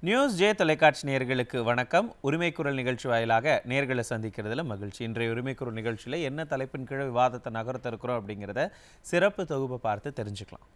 News J தொலைக்காட்சி நேயர்களுக்கு வணக்கம் உரிமை குரல் நிகழ்ச்சி வாயிலாக நேர்களை சந்திக்கிறதுல மகிழ்ச்சி இன்றைய உரிமை குரல் நிகழ்ச்சியில் என்ன தலைப்பின் கீழே விவாதத்தை நகர்த்த இருக்கிறோம் அப்படிங்கிறத சிறப்பு தொகுப்பை பார்த்து தெரிஞ்சுக்கலாம்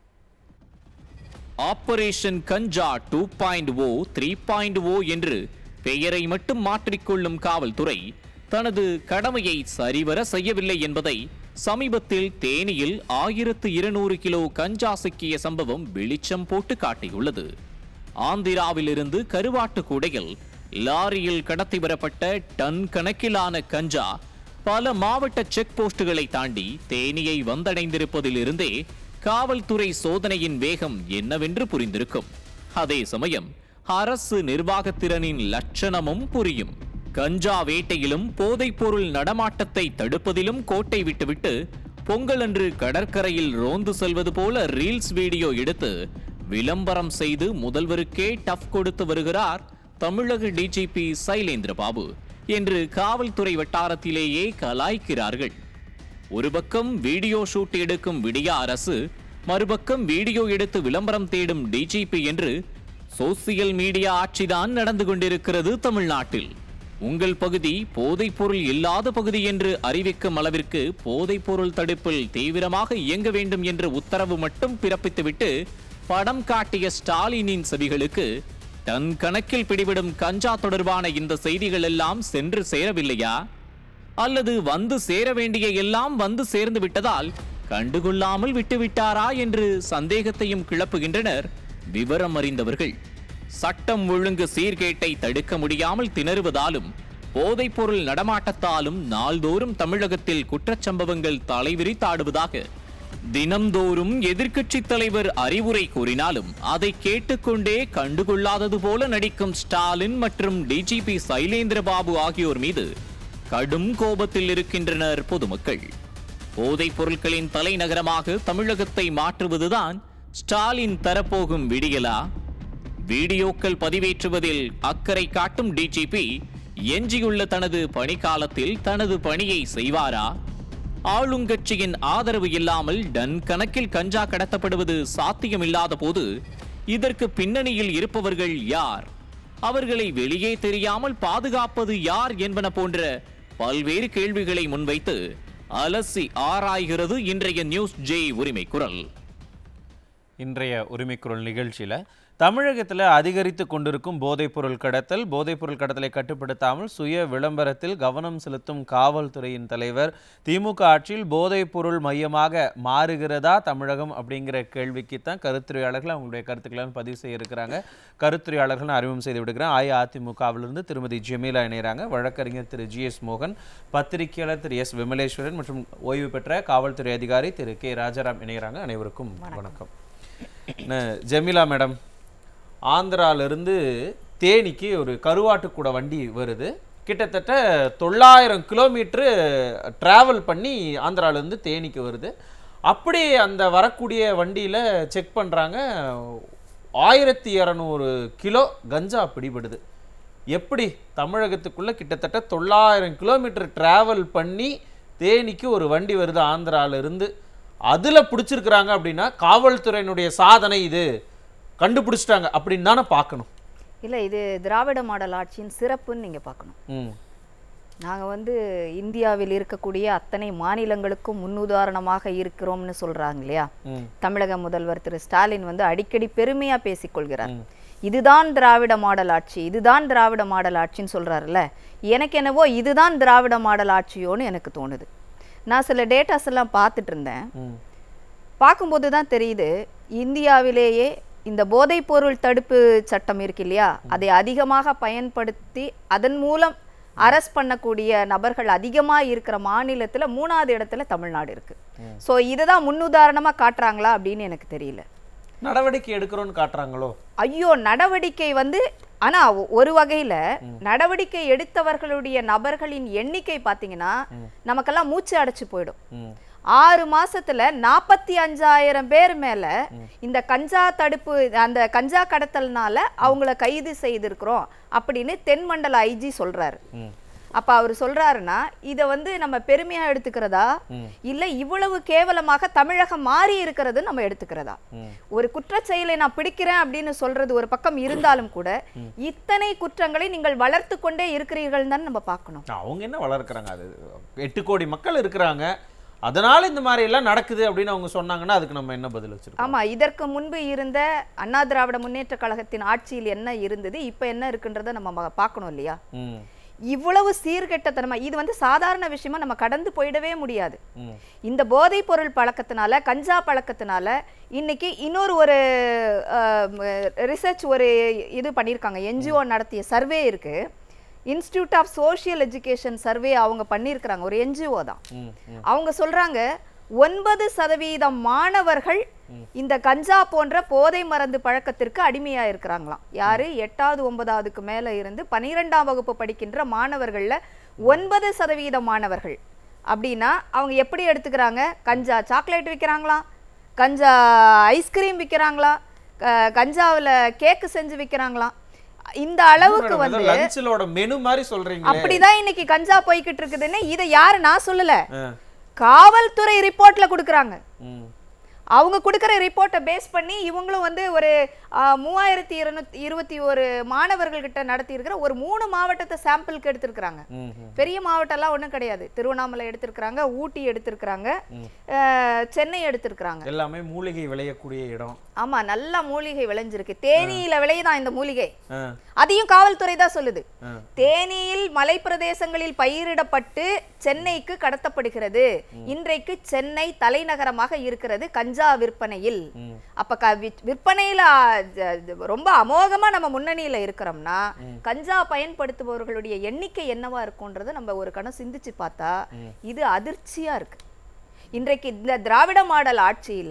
operation Ganja two point O three point O என்று பெயரை மட்டும் மாற்றிக்கொள்ளும் காவல்துறை தனது கடமையை சரிவர செய்யவில்லை என்பதை சமீபத்தில் தேனியில் ஆயிரத்து இருநூறு கிலோ கஞ்சா சிக்கிய சம்பவம் வெளிச்சம் போட்டு காட்டியுள்ளது ஆந்திராவிலிருந்து கருவாட்டு கூடையில் லாரியில் கடத்தி வரப்பட்ட டன் கணக்கிலான கஞ்சா பல மாவட்ட செக் போஸ்டுகளை தாண்டி தேனியை வந்தடைந்திருப்பதிலிருந்தே காவல்துறை சோதனையின் வேகம் என்னவென்று புரிந்திருக்கும் அதே சமயம் அரசு நிர்வாகத்திறனின் லட்சணமும் புரியும் கஞ்சா வேட்டையிலும் போதைப்பொருள் நடமாட்டத்தை தடுப்பதிலும் கோட்டை விட்டுவிட்டு பொங்கலன்று கடற்கரையில் ரோந்து செல்வது போல ரீல்ஸ் வீடியோ எடுத்து விளம்பரம் செய்து முதல்வருக்கே டஃப் கொடுத்து வருகிறார் தமிழக டிஜிபி சைலேந்திர பாபு என்று காவல்துறை வட்டாரத்திலேயே கலாய்க்கிறார்கள் ஒரு பக்கம் வீடியோ ஷூட் எடுக்கும் விடியா அரசு மறுபக்கம் வீடியோ எடுத்து விளம்பரம் தேடும் டிஜிபி என்று சோசியல் மீடியா ஆட்சிதான் நடந்து கொண்டிருக்கிறது தமிழ்நாட்டில் உங்கள் பகுதி போதைப் பொருள் இல்லாத பகுதி என்று அறிவிக்கும் அளவிற்கு போதைப் பொருள் தடுப்பில் தீவிரமாக இயங்க வேண்டும் என்ற உத்தரவு மட்டும் பிறப்பித்துவிட்டு படம் காட்டிய ஸ்டாலினின் செவிகளுக்கு டன் கணக்கில் பிடிபடும் கஞ்சா தொடர்பான இந்த செய்திகள் எல்லாம் சென்று சேரவில்லையா அல்லது வந்து சேர வேண்டிய எல்லாம் வந்து சேர்ந்து விட்டதால் கண்டுகொள்ளாமல் விட்டுவிட்டாரா என்று சந்தேகத்தையும் கிளப்புகின்றனர் விவரம் அறிந்தவர்கள் சட்டம் ஒழுங்கு சீர்கேட்டை தடுக்க முடியாமல் திணறுவதாலும் போதைப்பொருள் நடமாட்டத்தாலும் நாள்தோறும் தமிழகத்தில் குற்றச்சம்பவங்கள் தலைவிரித்தாடுவதாக தினம்தோறும் எதிர்க்கட்சித் தலைவர் அறிவுரை கூறினாலும் அதை கேட்டுக்கொண்டே கண்டுகொள்ளாதது போல நடிக்கும் ஸ்டாலின் மற்றும் டிஜிபி சைலேந்திர பாபு ஆகியோர் மீது கடும் கோபத்தில் இருக்கின்றனர் பொதுமக்கள் போதைப் பொருட்களின் தலைநகரமாக தமிழகத்தை மாற்றுவதுதான் ஸ்டாலின் தரப்போகும் விடியலா வீடியோக்கள் பதிவேற்றுவதில் அக்கறை காட்டும் டிஜிபி எஞ்சியுள்ள தனது பணிக்காலத்தில் தனது பணியை செய்வாரா ஆளுங்கட்சியின் ஆதரவு இல்லாமல் டன் கணக்கில் கஞ்சா கடத்தப்படுவது சாத்தியமில்லாத போது இதற்கு பின்னணியில் இருப்பவர்கள் யார் அவர்களை வெளியே தெரியாமல் பாதுகாப்பது யார் என்பன போன்ற பல்வேறு கேள்விகளை முன்வைத்து அலசி ஆராய்கிறது இன்றைய நியூஸ் ஜே உரிமை குரல் இன்றைய உரிமைக்குரல் நிகழ்ச்சியில் தமிழகத்தில் அதிகரித்து கொண்டிருக்கும் போதைப்பொருள் கடத்தல் போதைப்பொருள் கடத்தலை கட்டுப்படுத்தாமல் சுய விளம்பரத்தில் கவனம் செலுத்தும் காவல்துறையின் தலைவர் திமுக ஆட்சியில் போதைப்பொருள் மையமாக மாறுகிறதா தமிழகம் அப்படிங்கிற கேள்விக்கு தான் கருத்துரையாளர்கள் அவங்களுடைய கருத்துக்களை பதிவு செய்ய இருக்கிறாங்க கருத்துரையாளர்கள் நான் அறிமுகம் செய்து விடுகிறேன் அஇஅதிமுகவிலிருந்து திருமதி ஜெமீலா இணைகிறாங்க வழக்கறிஞர் திரு ஜி எஸ் மோகன் பத்திரிகையாளர் திரு எஸ் விமலேஸ்வரன் மற்றும் ஓய்வு பெற்ற காவல்துறை அதிகாரி திரு கே ராஜாராம் இணைகிறாங்க அனைவருக்கும் வணக்கம் ந- ஜெமிலா மேடம் ஆந்திராவிலிருந்து தேனிக்கு ஒரு கருவாட்டுக்கூட வண்டி வருது கிட்டத்தட்ட தொள்ளாயிரம் கிலோமீட்ரு ட்ராவல் பண்ணி ஆந்திராவிலேருந்து தேனிக்கு வருது அப்படி அந்த வரக்கூடிய வண்டியில் செக் பண்ணுறாங்க ஆயிரத்தி இரநூறு கிலோ கஞ்சா பிடிபடுது எப்படி தமிழகத்துக்குள்ள கிட்டத்தட்ட தொள்ளாயிரம் கிலோமீட்டர் டிராவல் பண்ணி தேனிக்கு ஒரு வண்டி வருது ஆந்திரால இருந்து அதுல பிடிச்சிருக்கிறாங்க அப்படின்னா காவல்துறையினுடைய சாதனை இது கண்டுபிடிச்சிட்டாங்க அப்படின்னு தானே பார்க்கணும் இல்லை இது திராவிட மாடல் ஆட்சியின் சிறப்புன்னு நீங்கள் பார்க்கணும் ம் நாங்கள் வந்து இந்தியாவில் இருக்கக்கூடிய அத்தனை மாநிலங்களுக்கும் முன்னுதாரணமாக இருக்கிறோம்னு சொல்கிறாங்க இல்லையா ம் தமிழக முதல்வர் திரு ஸ்டாலின் வந்து அடிக்கடி பெருமையாக பேசிக்கொள்கிறார் இதுதான் திராவிட மாடல் ஆட்சி இதுதான் திராவிட மாடல் ஆட்சின்னு சொல்கிறாருல்ல எனக்கு என்னவோ இதுதான் திராவிட மாடல் ஆட்சியோன்னு எனக்கு தோணுது நான் சில டேட்டாஸ் எல்லாம் பார்த்துட்டு இருந்தேன் ம் பார்க்கும்போது தான் தெரியுது இந்தியாவிலேயே இந்த போதைப்பொருள் தடுப்பு சட்டம் இருக்கு இல்லையா அதை அதிகமாக பயன்படுத்தி அதன் மூலம் அரெஸ்ட் பண்ணக்கூடிய நபர்கள் அதிகமாக இருக்கிற மாநிலத்துல மூணாவது இடத்துல தமிழ்நாடு இருக்கு ஸோ இதுதான் முன்னுதாரணமா காட்டுறாங்களா அப்படின்னு எனக்கு தெரியல நடவடிக்கை எடுக்கிறோன்னு காட்டுறாங்களோ ஐயோ நடவடிக்கை வந்து ஆனா ஒ- ஒரு வகையில நடவடிக்கை எடுத்தவர்களுடைய நபர்களின் எண்ணிக்கை பாத்தீங்கன்னா நமக்கெல்லாம் மூச்சு அடைச்சு போயிடும் ம் ஆறு மாசத்துல நாற்பத்தி அஞ்சாயிரம் பேர் மேல இந்த கஞ்சா தடுப்பு அந்த கஞ்சா கடத்தல்னால அவங்கள கைது செய்திருக்கிறோம் அப்படின்னு தென்மண்டல ஐஜி சொல்றாரு ம் அப்ப அவர் சொல்றாருன்னா இத வந்து நம்ம பெருமையா எடுத்துக்கிறதா இல்ல இவ்வளவு கேவலமாக தமிழகம் மாறி இருக்கிறது நம்ம எடுத்துக்கிறதா ஒரு குற்றச் செயலை நான் பிடிக்கிறேன் அப்படின்னு சொல்றது ஒரு பக்கம் இருந்தாலும் கூட இத்தனை குற்றங்களை நீங்கள் வளர்த்து கொண்டே இருக்கிறீர்கள் தான் நம்ம பார்க்கணும் அவங்க என்ன வளர்க்குறாங்க அது எட்டு கோடி மக்கள் இருக்கிறாங்க அதனால இந்த மாதிரி எல்லாம் நடக்குது அப்படின்னு அவங்க சொன்னாங்கன்னா அதுக்கு நம்ம என்ன பதில் வச்சிருக்கோம் ஆமா இதற்கு முன்பு இருந்த அண்ணா திராவிட முன்னேற்ற கழகத்தின் ஆட்சியில் என்ன இருந்தது இப்ப என்ன இருக்குன்றதை நம்ம ம- பார்க்கணும் இல்லையா ம் இவ்வளவு சீர்கெட்டத்தனமா இது வந்து சாதாரண விஷயமா நம்ம கடந்து போயிடவே முடியாது ம் இந்த போதைப் பொருள் பழக்கத்தினால கஞ்சா பழக்கத்தினால இன்னைக்கு இன்னொரு ஒரு ரிசர்ச் ஒரு இது பண்ணியிருக்காங்க என்ஜிஓ நடத்திய சர்வே இருக்கு institute of social education survey அவங்க பண்ணியிருக்கிறாங்க ஒரு என்ஜிஓ தான் ம் ம் அவங்க சொல்றாங்க ஒன்பது சதவீதம் மாணவர்கள் இந்த கஞ்சா போன்ற போதை மருந்து பழக்கத்திற்கு அடிமையா இருக்கிறாங்களாம் யாரு எட்டாவது ஒன்பதாவதுக்கு மேல இருந்து பனிரெண்டாம் வகுப்பு படிக்கின்ற மாணவர்கள்ல ஒன்பது சதவீத மாணவர்கள் அப்படின்னா அவங்க எப்படி எடுத்துக்கிறாங்க கஞ்சா சாக்லேட் விற்கிறாங்களாம் கஞ்சா ஐஸ்கிரீம் விற்கிறாங்களா கஞ்சாவுல கேக்கு செஞ்சு விற்கிறாங்களாம் இந்த அளவுக்கு வந்து லஞ்சிலோட மெனு மாதிரி சொல்றீங்க அப்படிதான் இன்னைக்கு கஞ்சா போய்கிட்டு இருக்குதுன்னு இதை யாரு நான் சொல்லல ஆ. காவல்துறை ரிப்போர்ட்ல கொடுக்குறாங்க ம் அவங்க கொடுக்குற ரிப்போர்ட்டை பேஸ் பண்ணி இவங்களும் வந்து ஒரு ஆ, மூவாயிரத்தி இருநூத்தி இருபத்தி ஒரு மாணவர்கள்கிட்ட நடத்தியிருக்கிற ஒரு மூணு மாவட்டத்தை சாம்பிளுக்கு எடுத்திருக்கிறாங்க ம் ம் பெரிய மாவட்டம்லாம் ஒன்றும் கிடையாது திருவண்ணாமலை எடுத்திருக்கிறாங்க ஊட்டி எடுத்திருக்கிறாங்க ஆ, சென்னை எடுத்திருக்கிறாங்க எல்லாமே மூலிகை விளையக்கூடிய இடம் ஆமா நல்ல மூலிகை விளைஞ்சிருக்கு தேனியில விளையுதான் இந்த மூலிகை ஆ, அதையும் காவல்துறை தான் சொல்லுது ஆ. தேனியில் மலைப்பிரதேசங்களில் பயிரிடப்பட்டு சென்னைக்கு கடத்தப்படுகிறது இன்றைக்கு சென்னை தலைநகரமாக இருக்கிறது கஞ்சா விற்பனையில் ம். அப்ப க வி- விற்பனையில ஆ, ஜ- ஜ- ரொம்ப அமோகமா நம்ம முன்னணியில இருக்கிறோம்னா கஞ்சா பயன்படுத்துபவர்களுடைய எண்ணிக்கை என்னவா இருக்கும்ன்றதை நம்ம ஒரு கணம் சிந்திச்சு பார்த்தா இது அதிர்ச்சியா இருக்கு இன்றைக்கு இந்த திராவிட மாடல் ஆட்சியில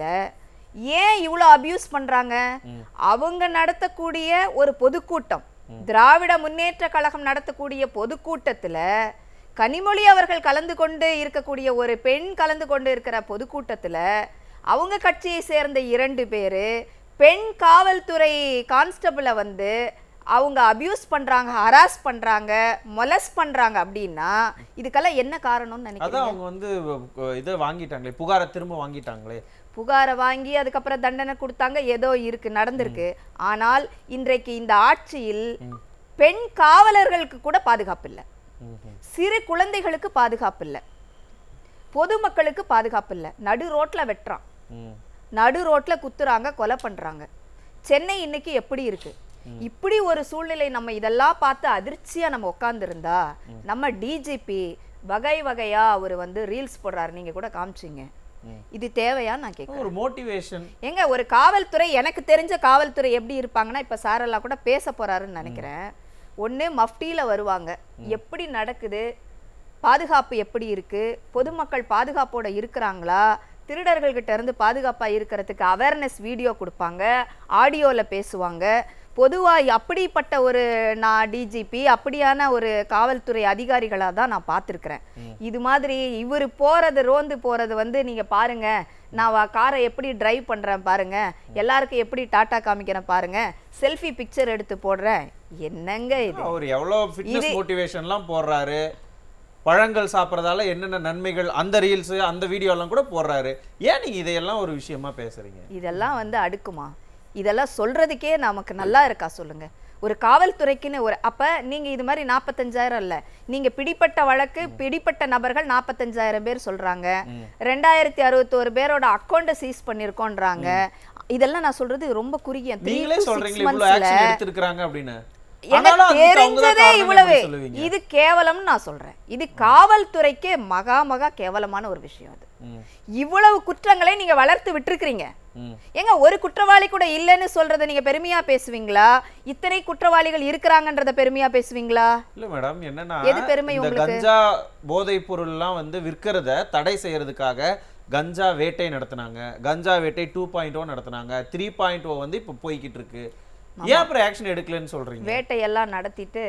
ஏன் இவ்வளோ அபியூஸ் பண்றாங்க அவங்க நடத்தக்கூடிய ஒரு பொதுக்கூட்டம் திராவிட முன்னேற்ற கழகம் நடத்தக்கூடிய பொதுக்கூட்டத்துல கனிமொழி அவர்கள் கலந்து கொண்டு இருக்கக்கூடிய ஒரு பெண் கலந்து கொண்டு இருக்கிற பொதுக்கூட்டத்துல அவங்க கட்சியை சேர்ந்த இரண்டு பேரு பெண் காவல்துறை கான்ஸ்டபிளை வந்து அவங்க அபியூஸ் பண்றாங்க ஹராஸ் பண்றாங்க மொலஸ் பண்றாங்க அப்படின்னா இதுக்கெல்லாம் என்ன காரணம்னு நினைக்கிறீங்க அதான் அவங்க வந்து அஹ், இதை வாங்கிட்டாங்களே புகாரை திரும்ப வாங்கிட்டாங்களே புகாரை வாங்கி அதுக்கப்புறம் தண்டனை கொடுத்தாங்க ஏதோ இருக்கு நடந்திருக்கு ஆனால் இன்றைக்கு இந்த ஆட்சியில் பெண் காவலர்களுக்கு கூட பாதுகாப்பு இல்லை ம், ம். சிறு குழந்தைகளுக்கு பாதுகாப்பு இல்லை பொதுமக்களுக்கு பாதுகாப்பு இல்லை நடு ரோட்ல வெட்டுறான் ம். நடு ரோட்ல குத்துறாங்க கொலை பண்றாங்க சென்னை இன்னைக்கு எப்படி இருக்கு இப்படி ஒரு சூழ்நிலை நம்ம இதெல்லாம் பார்த்து அதிர்ச்சியா நம்ம உட்கார்ந்திருந்தா நம்ம டிஜிபி வகை வகையா அவர் வந்து ரீல்ஸ் போடுறாரு நீங்க கூட காமிச்சீங்க இது தேவையான்னு நான் கேட்குறேன் ஒரு மோட்டிவேஷன் ஏங்க ஒரு காவல்துறை எனக்கு தெரிஞ்ச காவல்துறை எப்படி இருப்பாங்கன்னா இப்ப சாரெல்லாம் கூட பேச போறாருன்னு நினைக்கிறேன் ஒண்ணு மஃப்டியில வருவாங்க எப்படி நடக்குது பாதுகாப்பு எப்படி இருக்கு பொதுமக்கள் பாதுகாப்போட இருக்கிறாங்களா திருடர்கள்கிட்ட இருந்து பாதுகாப்பா இருக்கிறதுக்கு அவேர்னஸ் வீடியோ கொடுப்பாங்க ஆடியோல பேசுவாங்க பொதுவா அப்படிப்பட்ட ஒரு நான் டிஜிபி அப்படியான ஒரு காவல்துறை அதிகாரிகளா தான் நான் பார்த்திருக்கிறேன் இது மாதிரி இவர் போறது ரோந்து போறது வந்து நீங்க பாருங்க நான் வா- காரை எப்படி டிரைவ் பண்றேன் பாருங்க எல்லாருக்கும் எப்படி டாட்டா காமிக்கிறேன் பாருங்க செல்ஃபி பிக்சர் எடுத்து போடுறேன் என்னங்க இது அவர் எவ்வளவு ஃபிட்னஸ் மோட்டிவேஷன்லாம் போடுறாரு பழங்கள் சாப்பிட்றதால என்னென்ன நன்மைகள் அந்த ரீல்ஸ் அந்த வீடியோ எல்லாம் கூட போடுறாரு ஏன் நீங்க இதையெல்லாம் ஒரு விஷயமா பேசுறீங்க இதெல்லாம் வந்து அடுக்குமா இதெல்லாம் சொல்றதுக்கே நமக்கு நல்லா இருக்கா சொல்லுங்க ஒரு காவல்துறைக்குன்னு ஒரு அப்ப நீங்க இது மாதிரி நாற்பத்தஞ்சாயிரம் இல்ல நீங்க பிடிப்பட்ட வழக்கு பிடிப்பட்ட நபர்கள் நாற்பத்தஞ்சாயிரம் பேர் சொல்றாங்க ரெண்டாயிரத்தி அறுபத்தோரு பேரோட அக்கௌண்ட்டை சீஸ் பண்ணிருக்கோன்றாங்க இதெல்லாம் நான் சொல்றது ரொம்ப குறுகிய three நீங்களே to six சொல்றீங்களே இவ்வளவு monthsல ஆக்ஷன் எடுத்திருக்காங்க அப்படின்னு எனக்கு ஆனாலும் அதுக்கு அவங்க தான் தெரிஞ்சதே காரணம்னு இவ்வளவு எப்படி சொல்லுவீங்க இது கேவலம்னு நான் சொல்றேன் இது காவல்துறைக்கே மகா மகா கேவலமான ஒரு விஷயம் அது ம், இவ்வளவு குற்றங்களை நீங்க வளர்த்து விட்டுருக்கிறீங்க ம். ஏங்க ஒரு குற்றவாளி கூட இல்லைன்னு சொல்றத நீங்க பெருமையா பேசுவீங்களா இத்தனை குற்றவாளிகள் இருக்கிறாங்கன்றத பெருமையா பேசுவீங்களா இல்ல மேடம் என்னன்னா எது பெருமை இந்த உங்களுக்கு? கஞ்சா போதைப் பொருள்லாம் வந்து விற்கிறத தடை செய்யறதுக்காக கஞ்சா வேட்டை நடத்துனாங்க கஞ்சா வேட்டை டூ பாயிண்ட் ஓ நடத்துனாங்க த்ரீ பாயிண்ட் ஓ வந்து இப்போ போய்கிட்டு இருக்கு ஏன் அப்புறம் ஆக்ஷன் எடுக்கலன்னு சொல்றீங்க வேட்டையெல்லாம் நடத்திட்டு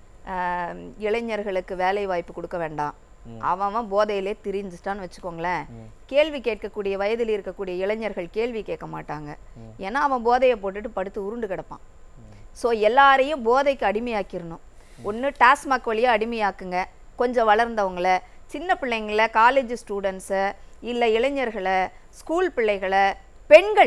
ஆஹ், இளைஞர்களுக்கு வேலை வாய்ப்பு கொடுக்க வேண்டாம் அவன் அவன் போதையிலே திரிஞ்சிட்டான்னு வச்சுக்கோங்களேன் கேள்வி கேட்கக்கூடிய வயதில் இருக்கக்கூடிய இளைஞர்கள் கேள்வி கேட்க மாட்டாங்க ஏன்னா அவன் போதையை போட்டுட்டு படுத்து உருண்டு கிடப்பான் ஸோ எல்லாரையும் போதைக்கு அடிமையாக்கிடணும் ஒன்று டாஸ்மாக் வழியா அடிமையாக்குங்க கொஞ்சம் வளர்ந்தவங்கள சின்ன பிள்ளைங்கள காலேஜ் ஸ்டூடெண்ட்ஸை இல்லை இளைஞர்களை ஸ்கூல் பிள்ளைகளை பெண்கள்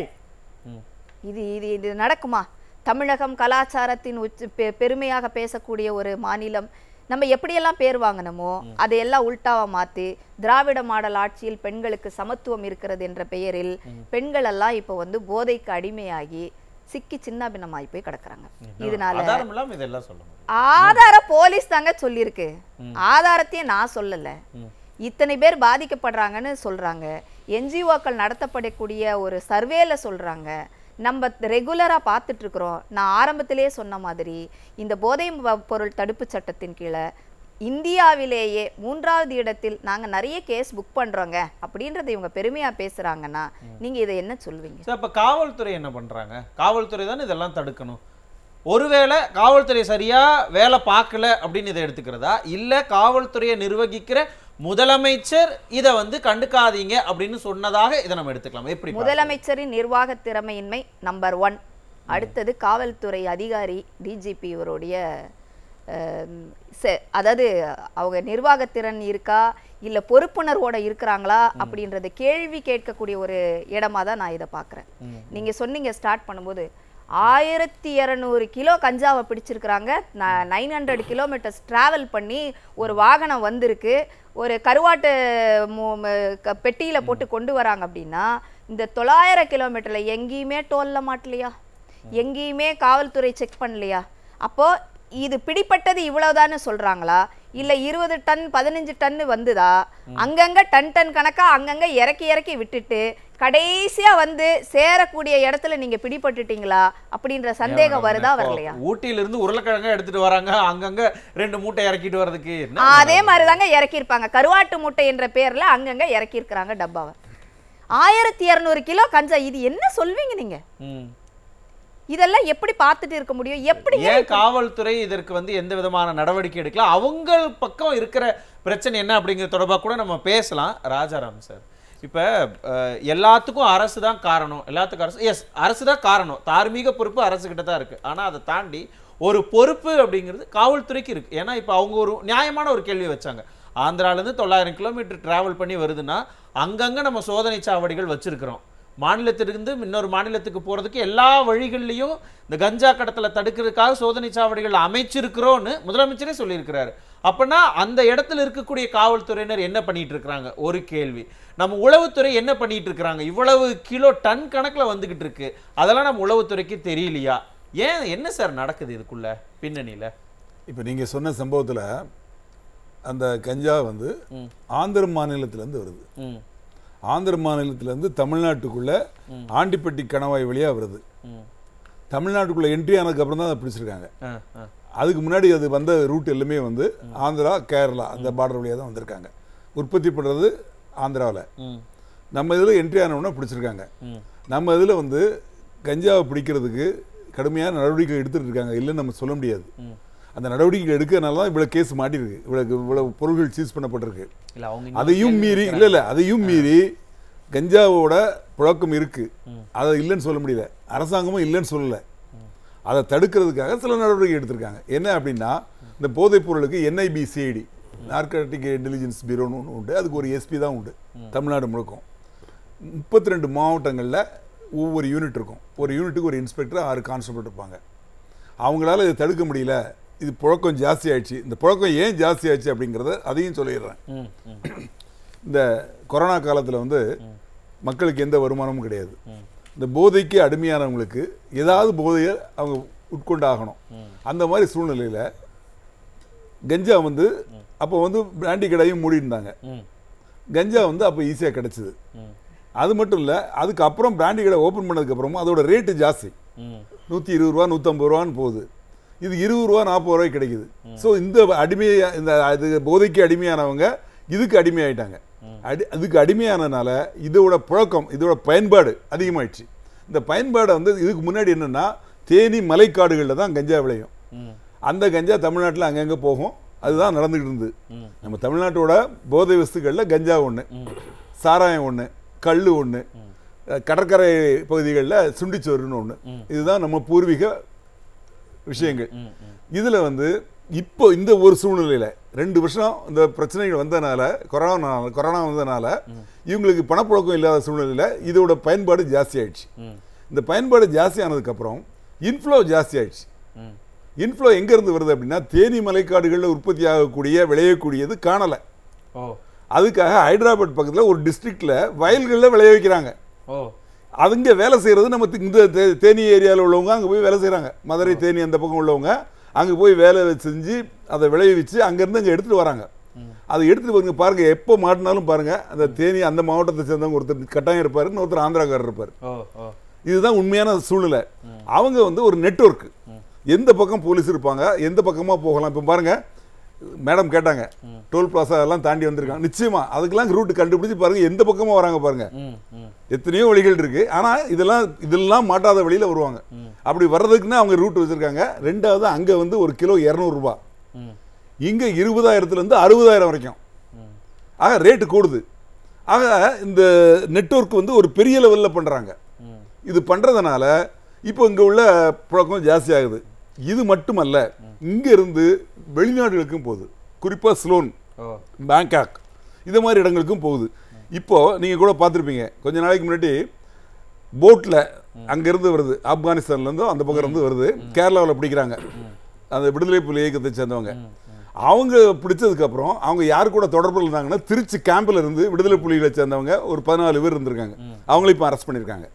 இது இது இது நடக்குமா தமிழகம் கலாச்சாரத்தின் உச்ச பெ- பெருமையாக பேசக்கூடிய ஒரு மாநிலம் நம்ம எப்படியெல்லாம் பேர் வாங்கினோமோ அதையெல்லாம் உல்டாவா மாத்தி திராவிட மாடல் ஆட்சியில் பெண்களுக்கு சமத்துவம் இருக்கிறது என்ற பெயரில் பெண்கள் எல்லாம் இப்போ வந்து போதைக்கு அடிமையாகி சிக்கி சின்னாபின்னமாகி போய் கிடக்குறாங்க இதனால ஆதாரம் இல்லாம இதெல்லாம் சொல்ல முடியும் ஆதார போலீஸ் தாங்க சொல்லியிருக்கு ஆதாரத்தையும் நான் சொல்லல இத்தனை பேர் பாதிக்கப்படுறாங்கன்னு சொல்றாங்க என்ஜிஓக்கள் நடத்தப்படக்கூடிய ஒரு சர்வேல சொல்றாங்க நம்ம ரெகுலரா பார்த்துட்டு இருக்கிறோம் நான் ஆரம்பத்திலேயே சொன்ன மாதிரி இந்த போதை வ- பொருள் தடுப்பு சட்டத்தின் கீழே இந்தியாவிலேயே மூன்றாவது இடத்தில் நாங்க நிறைய கேஸ் புக் பண்றோங்க அப்படின்றத இவங்க பெருமையா பேசுறாங்கன்னா நீங்க இதை என்ன சொல்வீங்க சரி அப்ப காவல்துறை என்ன பண்றாங்க காவல்துறை தானே இதெல்லாம் தடுக்கணும் ஒருவேளை காவல்துறை சரியா வேலை பார்க்கல அப்படின்னு இதை எடுத்துக்கிறதா இல்ல காவல்துறையை நிர்வகிக்கிற முதலமைச்சர் இதை வந்து கண்டுக்காதீங்க அப்படின்னு சொன்னதாக இதை நம்ம எடுத்துக்கலாம் எப்படி பார்க்கறது? முதலமைச்சரின் நிர்வாக திறமையின்மை நம்பர் ஒன் அடுத்தது காவல்துறை அதிகாரி டிஜிபி இவருடைய அம், செ- அதாவது அவங்க நிர்வாகத்திறன் இருக்கா இல்ல பொறுப்புணர்வோட இருக்கிறாங்களா அப்படின்றத கேள்வி கேட்கக்கூடிய ஒரு இடமா தான் நான் இதை பார்க்குறேன் நீங்க சொன்னீங்க ஸ்டார்ட் பண்ணும்போது ஆயிரத்தி இரநூறு கிலோ கஞ்சாவை பிடிச்சிருக்கிறாங்க நைன் ஹண்ட்ரட் கிலோமீட்டர்ஸ் டிராவல் பண்ணி ஒரு வாகனம் வந்திருக்கு ஒரு கருவாட்டு மு- ம- க- பெட்டியில போட்டு கொண்டு வராங்க அப்படின்னா இந்த தொள்ளாயிரம் கிலோமீட்டர்ல எங்கேயுமே டோல்ல மாட்டலையா எங்கேயுமே காவல்துறை செக் பண்ணலையா அப்போ இது பிடிப்பட்டது இவ்வளவுதான்னு சொல்றாங்களா இல்ல இருபது டன் பதினஞ்சு டன் வந்துதா அங்கங்க டன் டன் கணக்கா அங்கங்க இறக்கி இறக்கி விட்டுட்டு கடைசியா வந்து சேரக்கூடிய இடத்துல நீங்க பிடிபட்டுட்டீங்களா அப்படின்ற சந்தேகம் வருதா இப்போ வரலையா ஊட்டியில இருந்து உருளைக்கிழங்க எடுத்துட்டு வராங்க அங்கங்க ரெண்டு மூட்டை இறக்கிட்டு வர்றதுக்கு என்ன ஆ, அதே மாதிரிதாங்க இறக்கியிருப்பாங்க கருவாட்டு முட்டை என்ற பேர்ல அங்கங்க இறக்கியிருக்கிறாங்க டப்பாவை ஆயிரத்தி இரநூறு கிலோ கஞ்சா இது என்ன சொல்வீங்க நீங்க ம். இதெல்லாம் எப்படி பார்த்துட்டு இருக்க முடியும் எப்படி ஏன் காவல்துறை இதற்கு வந்து எந்த விதமான நடவடிக்கை எடுக்கல அவங்க பக்கம் இருக்கிற பிரச்சனை என்ன அப்படிங்கிறது தொடர்பாக கூட நம்ம பேசலாம் ராஜாராம் சார் இப்ப அஹ், எல்லாத்துக்கும் அரசு தான் காரணம் எல்லாத்துக்கும் அரசு எஸ் அரசு தான் காரணம் தார்மீக பொறுப்பு அரசு கிட்ட தான் இருக்கு ஆனா அதை தாண்டி ஒரு பொறுப்பு அப்படிங்கிறது காவல்துறைக்கு இருக்கு ஏன்னா இப்ப அவங்க ஒரு நியாயமான ஒரு கேள்வி வச்சாங்க ஆந்திரால இருந்து தொள்ளாயிரம் கிலோமீட்டர் டிராவல் பண்ணி வருதுன்னா அங்கங்க நம்ம சோதனை சாவடிகள் வச்சிருக்கிறோம் மாநிலத்திலிருந்து இன்னொரு மாநிலத்துக்கு போறதுக்கு எல்லா வழிகள்லையும் இந்த கஞ்சா கடத்தலை தடுக்கிறதுக்காக சோதனை சாவடிகள் அமைச்சிருக்கிறோன்னு முதலமைச்சரே சொல்லியிருக்கிறாரு அப்பனா அந்த இடத்துல இருக்கக்கூடிய காவல்துறையினர் என்ன பண்ணிட்டு இருக்கிறாங்க ஒரு கேள்வி நம்ம உளவுத்துறை என்ன பண்ணிட்டு இருக்கிறாங்க இவ்வளவு கிலோ டன் கணக்குல வந்துகிட்டு இருக்கு அதெல்லாம் நம்ம உளவுத்துறைக்கு தெரியலையா ஏன் என்ன சார் நடக்குது இதுக்குள்ள பின்னணியில இப்போ நீங்கள் சொன்ன சம்பவத்தில் அந்த கஞ்சா வந்து ஆந்திர மாநிலத்திலேருந்து வருது ம் ஆந்திர மாநிலத்திலேருந்து தமிழ்நாட்டுக்குள்ள ஆண்டிப்பட்டி கணவாய் வழியாக வருது ம் தமிழ்நாட்டுக்குள்ள என்ட்ரி ஆனதுக்கப்புறம் தான் அதை பிடிச்சிருக்காங்க ஆ ஆ அதுக்கு முன்னாடி அது வந்த ரூட் எல்லாமே வந்து ஆந்திரா கேரளா அந்த பார்டர் வழியாக தான் வந்திருக்காங்க உற்பத்தி பண்ணுறது ஆந்திராவில் ம் நம்ம இதில் என்ட்ரி ஆனவுடனே பிடிச்சிருக்காங்க ம் நம்ம இதில் வந்து கஞ்சாவை பிடிக்கிறதுக்கு கடுமையான நடவடிக்கை எடுத்துட்டு இருக்காங்க இல்லைன்னு நம்ம சொல்ல முடியாது அந்த நடவடிக்கை எடுக்கிறனால தான் இவ்வளோ கேஸ் மாட்டிருக்கு இவ்வளோ இவ்வளோ பொருள்கள் சீஸ் பண்ணப்பட்டிருக்கு இல்ல அவங்க இன்னொரு அதையும் கேள்வி மீறி கேட்கறாங்க. இல்லை இல்லை அதையும் மீறி கஞ்சாவோட புழக்கம் இருக்கு அதை இல்லைன்னு சொல்ல முடியல அரசாங்கமும் இல்லைன்னு சொல்லலை அதை தடுக்கிறதுக்காக சில நடவடிக்கை எடுத்திருக்காங்க என்ன அப்படின்னா இந்த போதைப் பொருளுக்கு என்ஐபிசிஐடி நார்கட்டிக் இன்டெலிஜென்ஸ் பியூரோன்னு ஒன்று உண்டு அதுக்கு ஒரு எஸ்பி தான் உண்டு தமிழ்நாடு முழுக்கும் முப்பத்தி ரெண்டு மாவட்டங்களில் ஒவ்வொரு யூனிட் இருக்கும் ஒரு யூனிட்டுக்கு ஒரு இன்ஸ்பெக்டர் ஆறு கான்ஸ்டபிள் இருப்பாங்க அவங்களால இதை தடுக்க முடியல இது புழக்கம் ஜாஸ்தி ஆயிடுச்சு இந்த புழக்கம் ஏன் ஜாஸ்தி ஆயிடுச்சு அப்படிங்கிறத அதையும் சொல்லிடுறேன் ம் ம் இந்த கொரோனா காலத்தில் வந்து மக்களுக்கு எந்த வருமானமும் கிடையாது இந்த போதைக்கு அடிமையானவங்களுக்கு ஏதாவது போதையை அவங்க உட்கொண்டாகணும் அந்த மாதிரி சூழ்நிலையில் கஞ்சா வந்து அப்போ வந்து பிராண்டி கடையும் மூடி இருந்தாங்க ம் கஞ்சா வந்து அப்போ ஈஸியாக கிடச்சிது ம் அது மட்டும் இல்லை அதுக்கப்புறம் பிராண்டி கடை ஓப்பன் பண்ணதுக்கப்புறமும் அதோட ரேட்டு ஜாஸ்தி ம் நூற்றி இருபது ரூபா நூற்றம்பது ரூபான்னு போகுது இது இருபது ரூபா நாற்பது ரூபாய்க்கு கிடைக்குது ஸோ இந்த அடிமை இந்த அது போதைக்கு அடிமையானவங்க இதுக்கு அடிமையாயிட்டாங்க அடி அதுக்கு அடிமையானனால இதோட புழக்கம் இதோட பயன்பாடு அதிகமாயிடுச்சு இந்த பயன்பாடை வந்து இதுக்கு முன்னாடி என்னன்னா தேனி மலைக்காடுகளில் தான் கஞ்சா விளையும் ம் அந்த கஞ்சா தமிழ்நாட்டில் அங்கங்கே போகும் அதுதான் நடந்துகிட்டு இருந்தது நம்ம தமிழ்நாட்டோட போதை வஸ்துக்களில் கஞ்சா ஒன்று சாராயம் ஒன்று கல் ஒன்று கடற்கரை பகுதிகளில் சுண்டிச்சோறுன்னு ஒன்று இதுதான் நம்ம பூர்வீக விஷயங்கள் இதில் வந்து இப்போ இந்த ஒரு சூழ்நிலையில ரெண்டு வருஷம் இந்த பிரச்சனைகள் வந்தனால கொரோனா கொரோனா வந்தனால இவங்களுக்கு பணப்புழக்கம் இல்லாத சூழ்நிலையில இதோட பயன்பாடு ஜாஸ்தி ஆயிடுச்சு ம் இந்த பயன்பாடு ஜாஸ்தி ஆனதுக்கப்புறம் இன்ஃப்ளோ ஜாஸ்தி ஆயிடுச்சு ம் இன்ஃப்ளோ எங்கேருந்து வருது அப்படின்னா தேனி மலைக்காடுகளில் உற்பத்தி ஆகக்கூடிய விளையக்கூடியது காணலை ஓ அதுக்காக ஹைதராபாத் பக்கத்தில் ஒரு டிஸ்ட்ரிக்டில் வயல்களில் விளைய வைக்கிறாங்க ஓ அதுங்க வேலை செய்கிறது நம்ம தி- இந்த தே- தேனி ஏரியாவில் உள்ளவங்க அங்கே போய் வேலை செய்கிறாங்க மதுரை தேனி அந்த பக்கம் உள்ளவங்க அங்கே போய் வேலை செஞ்சு அதை விளைவிச்சு அங்கேருந்து அங்கே எடுத்துகிட்டு வராங்க அதை எடுத்துகிட்டு வந்து பாருங்க எப்போ மாட்டினாலும் பாருங்க அந்த தேனி அந்த மாவட்டத்தை சேர்ந்தவங்க ஒருத்தர் கட்டாயம் இருப்பார் இன்னொருத்தர் ஆந்திராக்காரர் இருப்பார் ஓ ஓ இதுதான் உண்மையான சூழ்நிலை அவங்க வந்து ஒரு நெட்வொர்க் எந்த பக்கம் போலீஸ் இருப்பாங்க எந்த பக்கமாக போகலாம் இப்போ பாருங்க மேடம் கேட்டாங்க டோல் பிளாசா எல்லாம் தாண்டி வந்திருக்காங்க நிச்சயமா அதுக்கெல்லாம் ரூட் கண்டுபிடிச்சு பாருங்க எந்த பக்கமா வராங்க பாருங்க ம் ம் எத்தனையோ வழிகள் இருக்கு ஆனா இதெல்லாம் இதெல்லாம் மாட்டாத வழியில வருவாங்க அப்படி வர்றதுக்குன்னு அவங்க ரூட் வச்சிருக்காங்க ரெண்டாவது அங்க வந்து ஒரு கிலோ இரநூறுபா ம் இங்க இருபதாயிரத்துல இருந்து அறுபதாயிரம் வரைக்கும் ம் ஆக ரேட்டு கூடுது ஆக இந்த நெட்வொர்க் வந்து ஒரு பெரிய லெவல்ல பண்றாங்க ம் இது பண்றதுனால இப்போ இங்க உள்ள புழக்கம் ஜாஸ்தி ஆகுது இது மட்டுமல்ல இங்க இருந்து வெளிநாடுகளுக்கும் போகுது குறிப்பா ஸ்லோன் ஓ பேங்காக் இது மாதிரி இடங்களுக்கும் போகுது இப்போ நீங்க கூட பார்த்துருப்பீங்க கொஞ்ச நாளைக்கு முன்னாடி போட்ல அங்கிருந்து வருது ஆப்கானிஸ்தான்ல இருந்தோ அந்த பக்கம் இருந்து வருது கேரளாவில் பிடிக்கிறாங்க அந்த விடுதலை புலி இயக்கத்தை சேர்ந்தவங்க அவங்க பிடிச்சதுக்கு அப்புறம் அவங்க யார் கூட தொடர்பில் இருந்தாங்கன்னா திருச்சி கேம்ப்ல இருந்து விடுதலை புலிகளை சேர்ந்தவங்க ஒரு பதினாலு பேர் இருந்திருக்காங்க அவங்கள இப்போ அரெஸ்ட் பண்ணியிருக்காங்க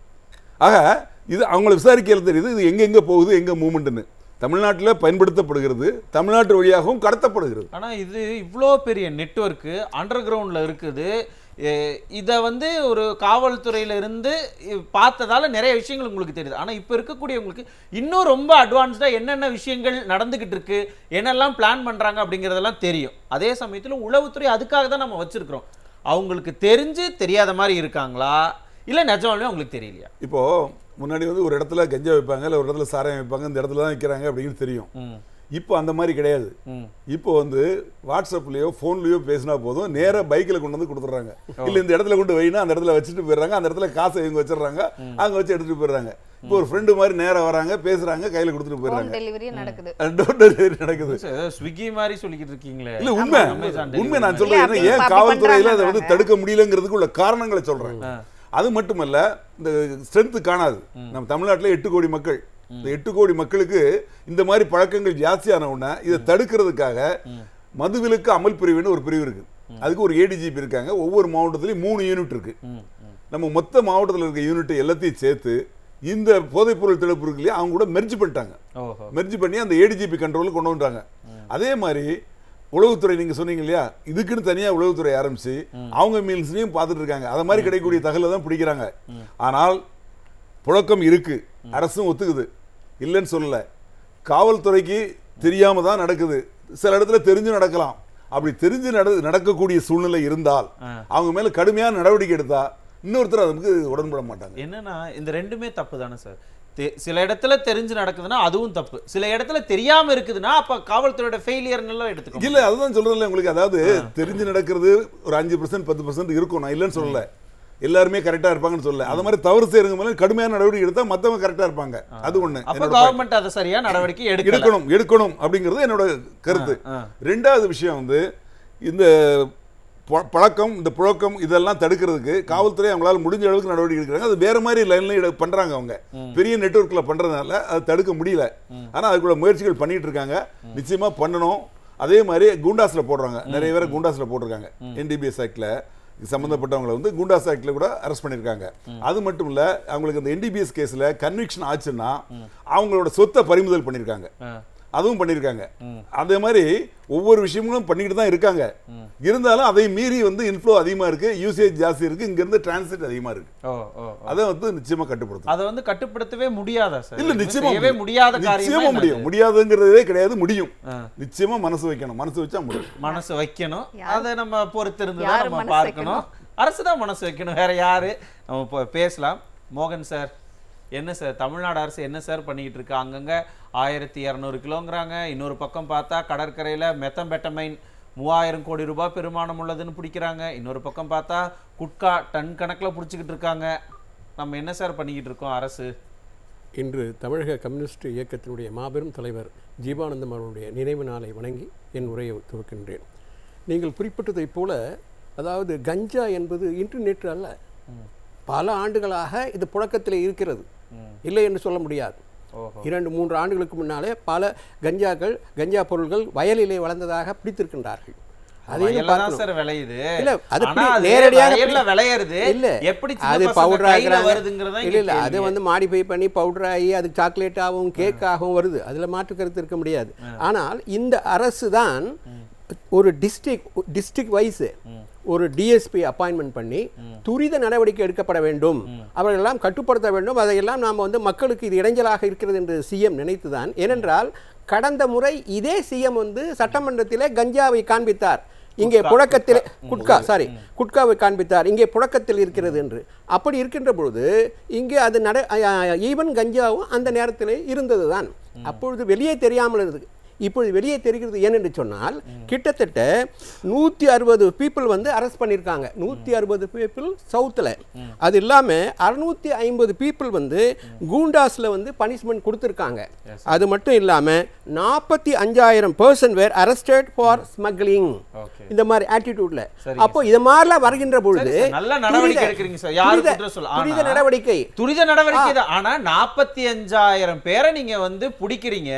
ஆக இது அவங்கள விசாரிக்கையில் தெரியுது இது எங்கெங்க போகுது எங்க மூமெண்ட்னு தமிழ்நாட்டில் பயன்படுத்தப்படுகிறது தமிழ்நாட்டு வழியாகவும் கடத்தப்படுகிறது ஆனா இது இவ்வளோ பெரிய நெட்வொர்க்கு அண்டர் கிரவுண்டில் இருக்குது எ- இத வந்து ஒரு காவல்துறையில இருந்து இ- பார்த்ததால நிறைய விஷயங்கள் உங்களுக்கு தெரியுது ஆனா இப்ப இருக்கக்கூடியவங்களுக்கு இன்னும் ரொம்ப அட்வான்ஸ்டா என்னென்ன விஷயங்கள் நடந்துகிட்டு இருக்கு என்னெல்லாம் பிளான் பண்றாங்க அப்படிங்கறதெல்லாம் தெரியும் அதே சமயத்துல உளவுத்துறை அதுக்காக தான் நம்ம வச்சிருக்கிறோம் அவங்களுக்கு தெரிஞ்சு தெரியாத மாதிரி இருக்காங்களா இல்ல நிஜமாலுமே அவங்களுக்கு தெரியலையா இப்போ முன்னாடி வந்து ஒரு இடத்துல கஞ்சா வைப்பாங்க இல்லை ஒரு இடத்துல சாராயம் வைப்பாங்க இந்த இடத்துல தான் வைக்கிறாங்க அப்படின்னு தெரியும் ம் இப்போ அந்த மாதிரி கிடையாது ம் இப்போ வந்து வாட்ஸ்அப்லயோ ஃபோன்லயோ பேசினா போதும் நேரா பைக்கில் கொண்டு வந்து கொடுத்துட்றாங்க இல்லை இந்த இடத்துல கொண்டு வைனா அந்த இடத்துல வச்சுட்டு போயிடுறாங்க அந்த இடத்துல காசை இவங்க வச்சிடுறாங்க அங்க வச்சு எடுத்துட்டு போயிடுறாங்க இப்போ ஒரு ஃப்ரெண்டு மாதிரி நேரா வராங்க பேசுறாங்க கையில கொடுத்துட்டு ஹோம் போயிடுறாங்க டெலிவரி நடக்குது டோர் டெலிவரி நடக்குது ஏதோ ஸ்விக்கி மாதிரி சொல்லிக்கிட்டு இருக்கீங்களே இல்ல உண்மை Amazon உண்மை நான் delivery சொல்றேன் இல்ல, ஏன்னா அப்படி- ஏன் அப்படி காவல்துறையில அதை வந்து பண்றாங்க. தடுக்க முடியலங்கிறதுக்கு உள்ள காரணங்களை சொல்றேன் அது மட்டுமல்ல இந்த ஸ்ட்ரென்த் காணாது நம்ம தமிழ்நாட்டுல எட்டு கோடி மக்கள் இந்த எட்டு கோடி மக்களுக்கு இந்த மாதிரி பழக்கங்கள் ஜாஸ்தியான உடனே இதை தடுக்கிறதுக்காக மதுவிலக்கு அமல் பிரிவுன்னு ஒரு பிரிவு இருக்கு அதுக்கு ஒரு ஏடிஜிபி இருக்காங்க ஒவ்வொரு மாவட்டத்திலயும் மூணு யூனிட் இருக்கு ம் ம் நம்ம மொத்த மாவட்டத்தில் இருக்க யூனிட் எல்லாத்தையும் சேர்த்து இந்த போதைப்பொருள் தடுப்பு இருக்கு இல்லையா அவங்க கூட மெர்ஜ் பண்ணிட்டாங்க ஓஹோ மெர்ஜ் பண்ணி அந்த ஏடிஜிபி கண்ட்ரோலுக்கு கொண்டு வந்துட்டாங்க அதே மாதிரி உளவுத்துறை நீங்க சொன்னீங்க இல்லையா இதுக்குன்னு தனியா உளவுத்துறை ஆரம்பிச்சு அவங்க மீல்ஸ்லயும் பார்த்துட்டு இருக்காங்க அத மாதிரி கிடைக்கக்கூடிய தகவலை தான் பிடிக்கிறாங்க ஆனால் புழக்கம் இருக்கு அரசும் ஒத்துக்குது இல்லைன்னு சொல்லல காவல்துறைக்கு தெரியாம தான் நடக்குது சில இடத்துல தெரிஞ்சு நடக்கலாம் அப்படி தெரிஞ்சு நட நடக்கக்கூடிய சூழ்நிலை இருந்தால் ஆ. அவங்க மேல கடுமையான நடவடிக்கை எடுத்தா இன்னொருத்தர் அதுக்கு உடன்பட மாட்டாங்க என்னன்னா இந்த ரெண்டுமே தப்பு தானே சார் தெ- சில இடத்துல தெரிஞ்சு நடக்குதுன்னா அதுவும் தப்பு சில இடத்துல தெரியாம இருக்குதுன்னா அப்ப காவல்துறையோட ஃபெயிலியர் எல்லாம் எடுத்துக்கணும் இல்ல அதுதான் சொல்றேன்ல உங்களுக்கு அதாவது தெரிஞ்சு நடக்கிறது ஒரு அஞ்சு பர்சன்ட் பத்து பர்சன்ட் இருக்கும் நான் இல்லைன்னு சொல்லல எல்லாருமே கரெக்டா இருப்பாங்கன்னு சொல்லல அது மாதிரி தவறு செய்யறவங்க மேல கடுமையான நடவடிக்கை எடுத்தா மத்தவங்க கரெக்டா இருப்பாங்க அது ஒண்ணு அப்ப என்னோட point. கவர்மெண்ட் அதை சரியா நடவடிக்கை எடுக்கல எடுக்கணும் எடுக்கணும் அப்படிங்கிறது என்னோட கருத்து ஆ. ரெண்டாவது விஷயம் வந்து இந்த ப- பழக்கம் இந்த புழக்கம் இதெல்லாம் தடுக்கிறதுக்கு காவல்துறை அவங்களால முடிஞ்ச அளவுக்கு நடவடிக்கை எடுக்கிறாங்க அது வேற மாதிரி லைன்ல பண்றாங்க அவங்க பெரிய நெட்வொர்க்ல பண்றதுனால அது தடுக்க முடியல ஆனா அதுக்குள்ள முயற்சிகள் பண்ணிட்டு இருக்காங்க நிச்சயமா பண்ணணும் அதே மாதிரி குண்டாஸ்ல போடுறாங்க நிறைய பேரை குண்டாஸ்ல போட்டிருக்காங்க என்டிபிஎஸ் ஆக்ட்ல சம்பந்தப்பட்டவங்களை வந்து குண்டாஸ் ஆக்ட்ல கூட அரெஸ்ட் பண்ணிருக்காங்க அது மட்டும் இல்ல அவங்களுக்கு அந்த என்டிபிஎஸ் கேஸ்ல கன்விக்ஷன் ஆச்சுன்னா அவங்களோட சொத்தை பறிமுதல் பண்ணிருக்காங்க ஆ. அதுவும் பண்ணியிருக்காங்க அதே மாதிரி ஒவ்வொரு விஷயங்களும் பண்ணிக்கிட்டு தான் இருக்காங்க இருந்தாலும் அதை மீறி வந்து இன்ஃப்ளோ அதிகமா இருக்கு யூசேஜ் ஜாஸ்தி இருக்கு இங்க இருந்து டிரான்சிட் அதிகமா இருக்கு ஓ ஓ ஓ. அதை வந்து நிச்சயமா கட்டுப்படுத்தும் அதை வந்து கட்டுப்படுத்தவே முடியாதா சார் இல்ல இது நிச்சயமா செய்யவே முடியாத காரியமா நிச்சயமா என்னது? முடியும் முடியாதுங்கிறதே கிடையாது முடியும் ஆ. நிச்சயமா மனசு வைக்கணும் மனசு வச்சா முடியும் மனசு வைக்கணும் யார்- அதை நம்ம பொறுத்து இருந்து தான் யாரு நம்ம மனசு பார்க்கணும் அரசு தான் மனசு வைக்கணும் வேற யாரு நம்ம இப்போ பேசலாம் மோகன் சார் என்ன சார் தமிழ்நாடு அரசு என்ன சார் பண்ணிக்கிட்டு இருக்கு அங்கங்க ஆயிரத்தி இரநூறு கிலோங்கிறாங்க இன்னொரு பக்கம் பார்த்தா கடற்கரையில மெத்தம்பெட்டமைன் மூவாயிரம் கோடி ரூபாய் பெருமானம் உள்ளதுன்னு பிடிக்கிறாங்க இன்னொரு பக்கம் பார்த்தா குட்கா டன் கணக்குல பிடிச்சிக்கிட்டு இருக்காங்க நம்ம என்ன சார் பண்ணிக்கிட்டு இருக்கோம் அரசு இன்று தமிழக கம்யூனிஸ்ட் இயக்கத்தினுடைய மாபெரும் தலைவர் ஜீவானந்தம் அவர்களுடைய நினைவு நாளை வணங்கி என் உரையை துவக்கின்றேன் நீங்கள் குறிப்பிட்டதைப் போல அதாவது கஞ்சா என்பது இன்று நேற்று அல்ல பல ஆண்டுகளாக இது புழக்கத்தில் இருக்கிறது இல்லை என்று சொல்ல முடியாது ஓஹோ இரண்டு மூன்று ஆண்டுகளுக்கு முன்னாலே பல கஞ்சாக்கள் கஞ்சா பொருள்கள் வயலிலே வளர்ந்ததாக பிடித்திருக்கின்றார்கள் அதையும் வயல்ல தான் பார்க்கணும். சார் விளையுது இல்ல அது ஆனா பிடி- அது நேரடியாக வயல்ல பிடி- விளையறது இல்ல எப்படி அது சின்ன பவுடர் பவுடர் ஆகுறாங்க வருதுங்கிறதா இல்ல இல்ல அது வந்து மாடிஃபை பண்ணி பவுடர் ஆகி அது சாக்லேட் ஆகும் கேக் ஆகும் வருது அதுல மாற்று கருத்து இருக்க முடியாது ஆனால் இந்த அரசு தான் ஒரு டிஸ்ட்ரிக்ட் டிஸ்ட்ரிக்ட் வைஸ் ஒரு டிஎஸ்பி அப்பாயின்மெண்ட் பண்ணி துரித நடவடிக்கை எடுக்கப்பட வேண்டும் அவர்களெல்லாம் கட்டுப்படுத்த வேண்டும் அதையெல்லாம் நாம் வந்து மக்களுக்கு இது இடைஞ்சலாக இருக்கிறது என்று சிஎம் நினைத்துதான் ஏனென்றால் கடந்த முறை இதே சிஎம் வந்து சட்டமன்றத்திலே கஞ்சாவை காண்பித்தார் இங்கே புழக்கத்திலே குட்கா சாரி குட்காவை காண்பித்தார் இங்கே புழக்கத்தில் இருக்கிறது என்று அப்படி இருக்கின்ற பொழுது இங்கே அது நட ஈவன் கஞ்சாவும் அந்த நேரத்தில் இருந்தது தான் அப்பொழுது வெளியே தெரியாமல் இருந்தது இப்பொழுது வெளியே தெரிகிறது ஏனென்று சொன்னால் கிட்டத்தட்ட நூற்றி அறுபது பீப்புள் வந்து அரெஸ்ட் பண்ணியிருக்காங்க நூற்றி அறுபது பீப்புள் சவுத்தில் அது இல்லாமல் அறுநூத்தி ஐம்பது பீப்புள் வந்து கூண்டாஸில் வந்து பனிஷ்மெண்ட் கொடுத்துருக்காங்க அது மட்டும் இல்லாமல் நாற்பத்தி அஞ்சாயிரம் person were arrested for smuggling okay இந்த மாதிரி ஆட்டிடியூட்ல சரிங்க அப்போ இது மாதிரிலாம் வருகின்ற பொழுது சரி சார், நல்ல நடவடிக்கை துரித- எடுக்கிறீங்க சார். யாரு துரித- குற்றம் சொல்ல- துரித ஆனா- நடவடிக்கை துரித நடவடிக்கை தான் ஆனா நாற்பத்தி அஞ்சாயிரம் பேரை நீங்க வந்து பிடிக்கிறீங்க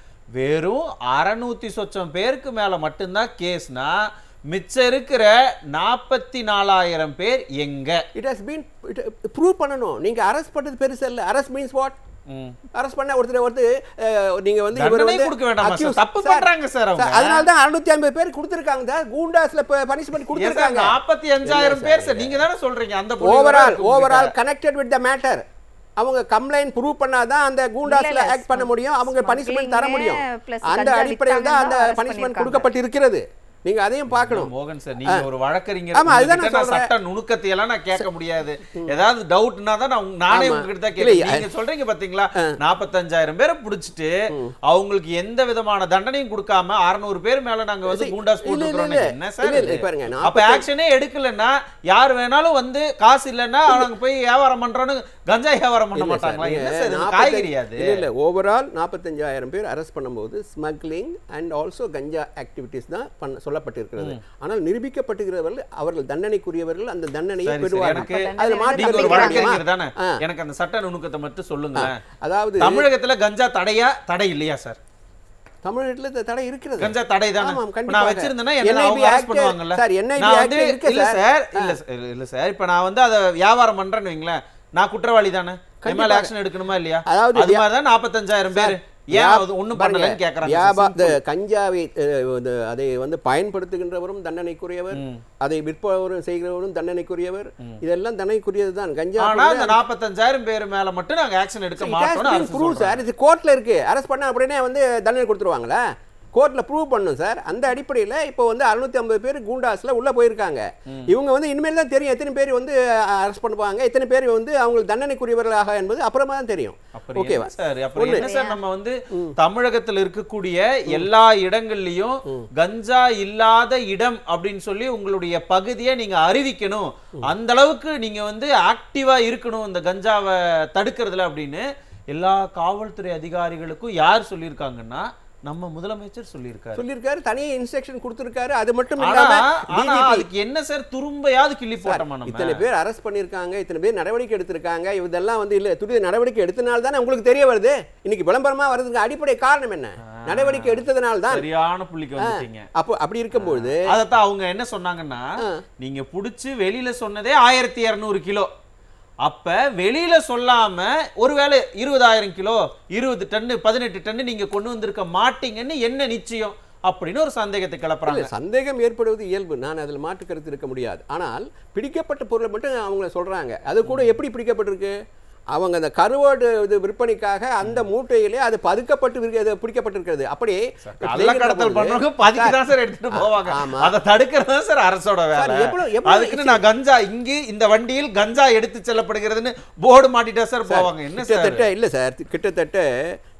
வெறும் அறநூத்தி சொச்சம் பேருக்கு மேல மட்டும்தான் கேஸ்னா மிச்சம் இருக்கிற நாற்பத்தி நாலாயிரம் பேர் எங்க இட் ஹஸ் பீன் ப்ரூவ் பண்ணணும் நீங்க அரெஸ்ட் பண்ணது பெருசு இல்ல arrest means what hmm. Arrest பண்ண ஒருத்தர் வந்து அஹ், நீங்க வந்து இவர் தண்டனை வந்து கொடுக்க வேண்டாமா சார்? accused- தப்பு பண்றாங்க சார் அவங்க. அதனால தான் அறுநூத்தி ஐம்பது பேர் கொடுத்துருக்காங்க சார் கூண்டாஸ்ல பனிஷ்மெண்ட் கொடுத்துருக்காங்க நாற்பத்தி அஞ்சாயிரம் பேர் சார் நீங்க தானே சொல்றீங்க அந்த புள்ளி ஓவரால் விவரம் இருக்கு ஓவரால் உங்ககிட்ட. கனெக்டட் வித் த மேட்டர் அவங்க கம்ப்ளைண்ட் ப்ரூவ் பண்ணாதான் அந்த கூண்டாஸ்ல இல்ல, ஆக்ட் பண்ண முடியும் அவங்க smuggling பனிஷ்மெண்ட் தர முடியும் plus அந்த கஞ்சா அடிப்படையில் தான் அந்த வித்தாங்கன்னு arrest பனிஷ்மெண்ட் பண்ணிருக்காங்க. கொடுக்கப்பட்டிருக்கிறது நீங்க அதையும் பார்க்கணும் மோகன் சார் நீங்க ஒரு வழக்கறிஞர் ஆமா, அதுதான் உங்ககிட்ட நான் நான் சட்ட நுணுக்கத்தை எல்லாம் நான் கேட்க முடியாது ஏதாவது டவுட்னா தான் நான் உங்க- நானே ஆமா. உங்ககிட்ட தான் இல்லை, கேட்கிறேன் நீங்க சொல்றீங்க பாத்தீங்களா நாற்பத்தஞ்சாயிரம் பேரை பிடிச்சிட்டு அவங்களுக்கு எந்த விதமான தண்டனையும் கொடுக்காம அறுநூறு பேர் மேல நாங்க வந்து இல்ல, கூண்டாஸ் இல்ல, போட்டுக்கிறோம் இல்ல. என்ன சார் இல்ல, இல்ல, இது? பாருங்க, அப்ப நாற்பத்தி- ஆக்ஷனே எடுக்கலன்னா யார் வேணாலும் வந்து காசு இல்லைன்னா அவங்க போய் வியாபாரம் பண்றோன்னு கஞ்சா வியாபாரம் பண்ண இல்ல சார், மாட்டாங்களா நீங்க என்ன சார் இது? நாற்பத்தஞ்சு- காய்கறி அது இல்ல இல்ல ஓவரால் நாற்பத்தஞ்சாயிரம் பேர் அரெஸ்ட் பண்ணும்போது ஸ்மக்லிங் அண்ட் ஆல்சோ கஞ்சா ஆக்டிவிட்டிஸ் தான் பண்ண சொல்லப்பட்டிருக்கிறது ஆனால் நிரூபிக்கப்பட்டிருக்கிறவர்கள் அவர்கள் தண்டனைக்குரியவர்கள் அந்த தண்டனையை சரி, சரி, பெறுவார்கள் எனக்கு அதுல மாற்று நீங்க ஒரு கருத்து வழக்கறிஞர் கிடையாதுமா? தானே ஆ. எனக்கு அந்த சட்ட நுணுக்கத்தை மட்டும் சொல்லுங்களேன் அதாவது தமிழகத்துல கஞ்சா தடையா தடை இல்லையா சார் தமிழ்நாட்டுல இந்த தடை இருக்கிறது கஞ்சா தடை தானே ஆமாம், இப்ப கண்டிப்பாக. நான் வச்சிருந்தேன்னா என்ன NIB அவங்க அரெஸ்ட் Act- பண்ணுவாங்கல்ல சார், NIB நான் Act வந்து இருக்கு இல்ல சார். சார் இல்ல சார் இல்ல சார் இப்ப நான் வந்து அதை வியாபாரம் பண்றேன்னு வைங்களேன் நான் குற்றவாளி தானே என் மேல கண்டிப்பாக. ஆக்ஷன் எடுக்கணுமா இல்லையா அதாவது அது மாதிரி தான் நாற்பத்தஞ்சாயிரம் பேர் ஏன் அது ஒண்ணும் பண்ணலன்னு கேக்குறாங்க வியாபா- சார். இந்த கஞ்சாவை அஹ், வந்து அதை வந்து பயன்படுத்துகின்றவரும் தண்டனைக்குரியவர் அதை விற்பவரும் செய்கிறவரும் தண்டனைக்குரியவர் இதெல்லாம் தண்டனைக்குரியது தான் கஞ்சா ஆனா அந்த நாற்பத்தஞ்சாயிரம் பேர் மேல மட்டும் நாங்க ஆக்ஷன் எடுக்க மாட்டோம்னு அரசு ப்ரூவ் சொல்றாங்க. சார் இது கோர்ட்ல இருக்கு அரெஸ்ட் பண்ண அப்படியே வந்து தண்டனை கொடுத்துருவாங்களா கோர்ட்ல ப்ரூவ் பண்ணும் சார் அந்த அடிப்படையில் இப்போ வந்து அறுநூத்தி ஐம்பது பேர் கூண்டாஸ்ல உள்ள போயிருக்காங்க இவங்க வந்து இனிமேல் தான் தெரியும் எத்தனை பேர் வந்து அரெஸ்ட் பண்ணுவாங்க எத்தனை பேர் வந்து அவங்களுக்கு தண்டனைக்குரியவர்களாக என்பது அப்புறமா தான் தெரியும் அப்புறம் ஓகேவா என்ன சார் அப்புறம் என்ன சார் நம்ம வந்து தமிழகத்துல இருக்கக்கூடிய எல்லா இடங்கள்லயும் கஞ்சா இல்லாத இடம் அப்படின்னு சொல்லி உங்களுடைய பகுதியை நீங்க அறிவிக்கணும் அந்த அளவுக்கு நீங்க வந்து ஆக்டிவா இருக்கணும் இந்த கஞ்சாவை தடுக்கிறதுல அப்படின்னு எல்லா காவல்துறை அதிகாரிகளுக்கும் யார் சொல்லியிருக்காங்கன்னா நம்ம முதலமைச்சர் சொல்லியிருக்காரு சொல்லியிருக்காரு தனியாக இன்ஸ்ட்ரக்ஷன் கொடுத்துருக்காரு அது மட்டும் ஆனா இல்லாம ஆனா DGP அதுக்கு என்ன சார் துரும்பையாவது கிள்ளி போட்டோமா நம்ம இத்தனை பேர் அரெஸ்ட் பண்ணியிருக்காங்க இத்தனை பேர் நடவடிக்கை எடுத்திருக்காங்க இதெல்லாம் வந்து இல்ல துரித நடவடிக்கை எடுத்தனால தானே உங்களுக்கு தெரிய வருது இன்னைக்கு விளம்பரமா வர்றதுக்கு அடிப்படை காரணம் என்ன நடவடிக்கை எடுத்ததனால தான் சரியான புள்ளிக்கு வந்துட்டீங்க அப்போ அப்படி இருக்கும்போது அதத்தான் அவங்க என்ன சொன்னாங்கன்னா நீங்க புடிச்சு வெளியில சொன்னதே ஆயிரத்தி இருநூறு கிலோ அப்ப வெளியில சொல்லாம ஒருவேளை இருபதாயிரம் கிலோ இருபது டன்னு பதினெட்டு டன்னு நீங்க கொண்டு வந்திருக்க மாட்டீங்கன்னு என்ன நிச்சயம் அப்படின்னு ஒரு சந்தேகத்தை கிளப்புறாங்க இல்ல, சந்தேகம் ஏற்படுவது இயல்பு நான் அதில் மாற்று கருத்து இருக்க முடியாது ஆனால் பிடிக்கப்பட்ட பொருளை மட்டும் அவங்க சொல்றாங்க அது கூட எப்படி பிடிக்கப்பட்டிருக்கு அவங்க அந்த கருவாடு இது விற்பனைக்காக அந்த மூட்டையிலே அது பதுக்கப்பட்டு விற்க- இது பிடிக்கப்பட்டிருக்கிறது அப்படியே கள்ளக்கடத்தல் பண்றவங்க பாதிக்கு தான் சார் எடுத்துட்டு போவாங்க ஆமா. அதை தடுக்கிறது தான் சார் அரசோட வேலை சார், எவ்வளவு- எவ்வளவு அதுக்குன்னு நான் கஞ்சா இங்கு இந்த வண்டியில் கஞ்சா எடுத்து செல்லப்படுகிறதுன்னு போர்டு மாட்டிட்டா சார் போவாங்க என்ன சார் கிட்டத்தட்ட இல்ல சார் கிட்டத்தட்ட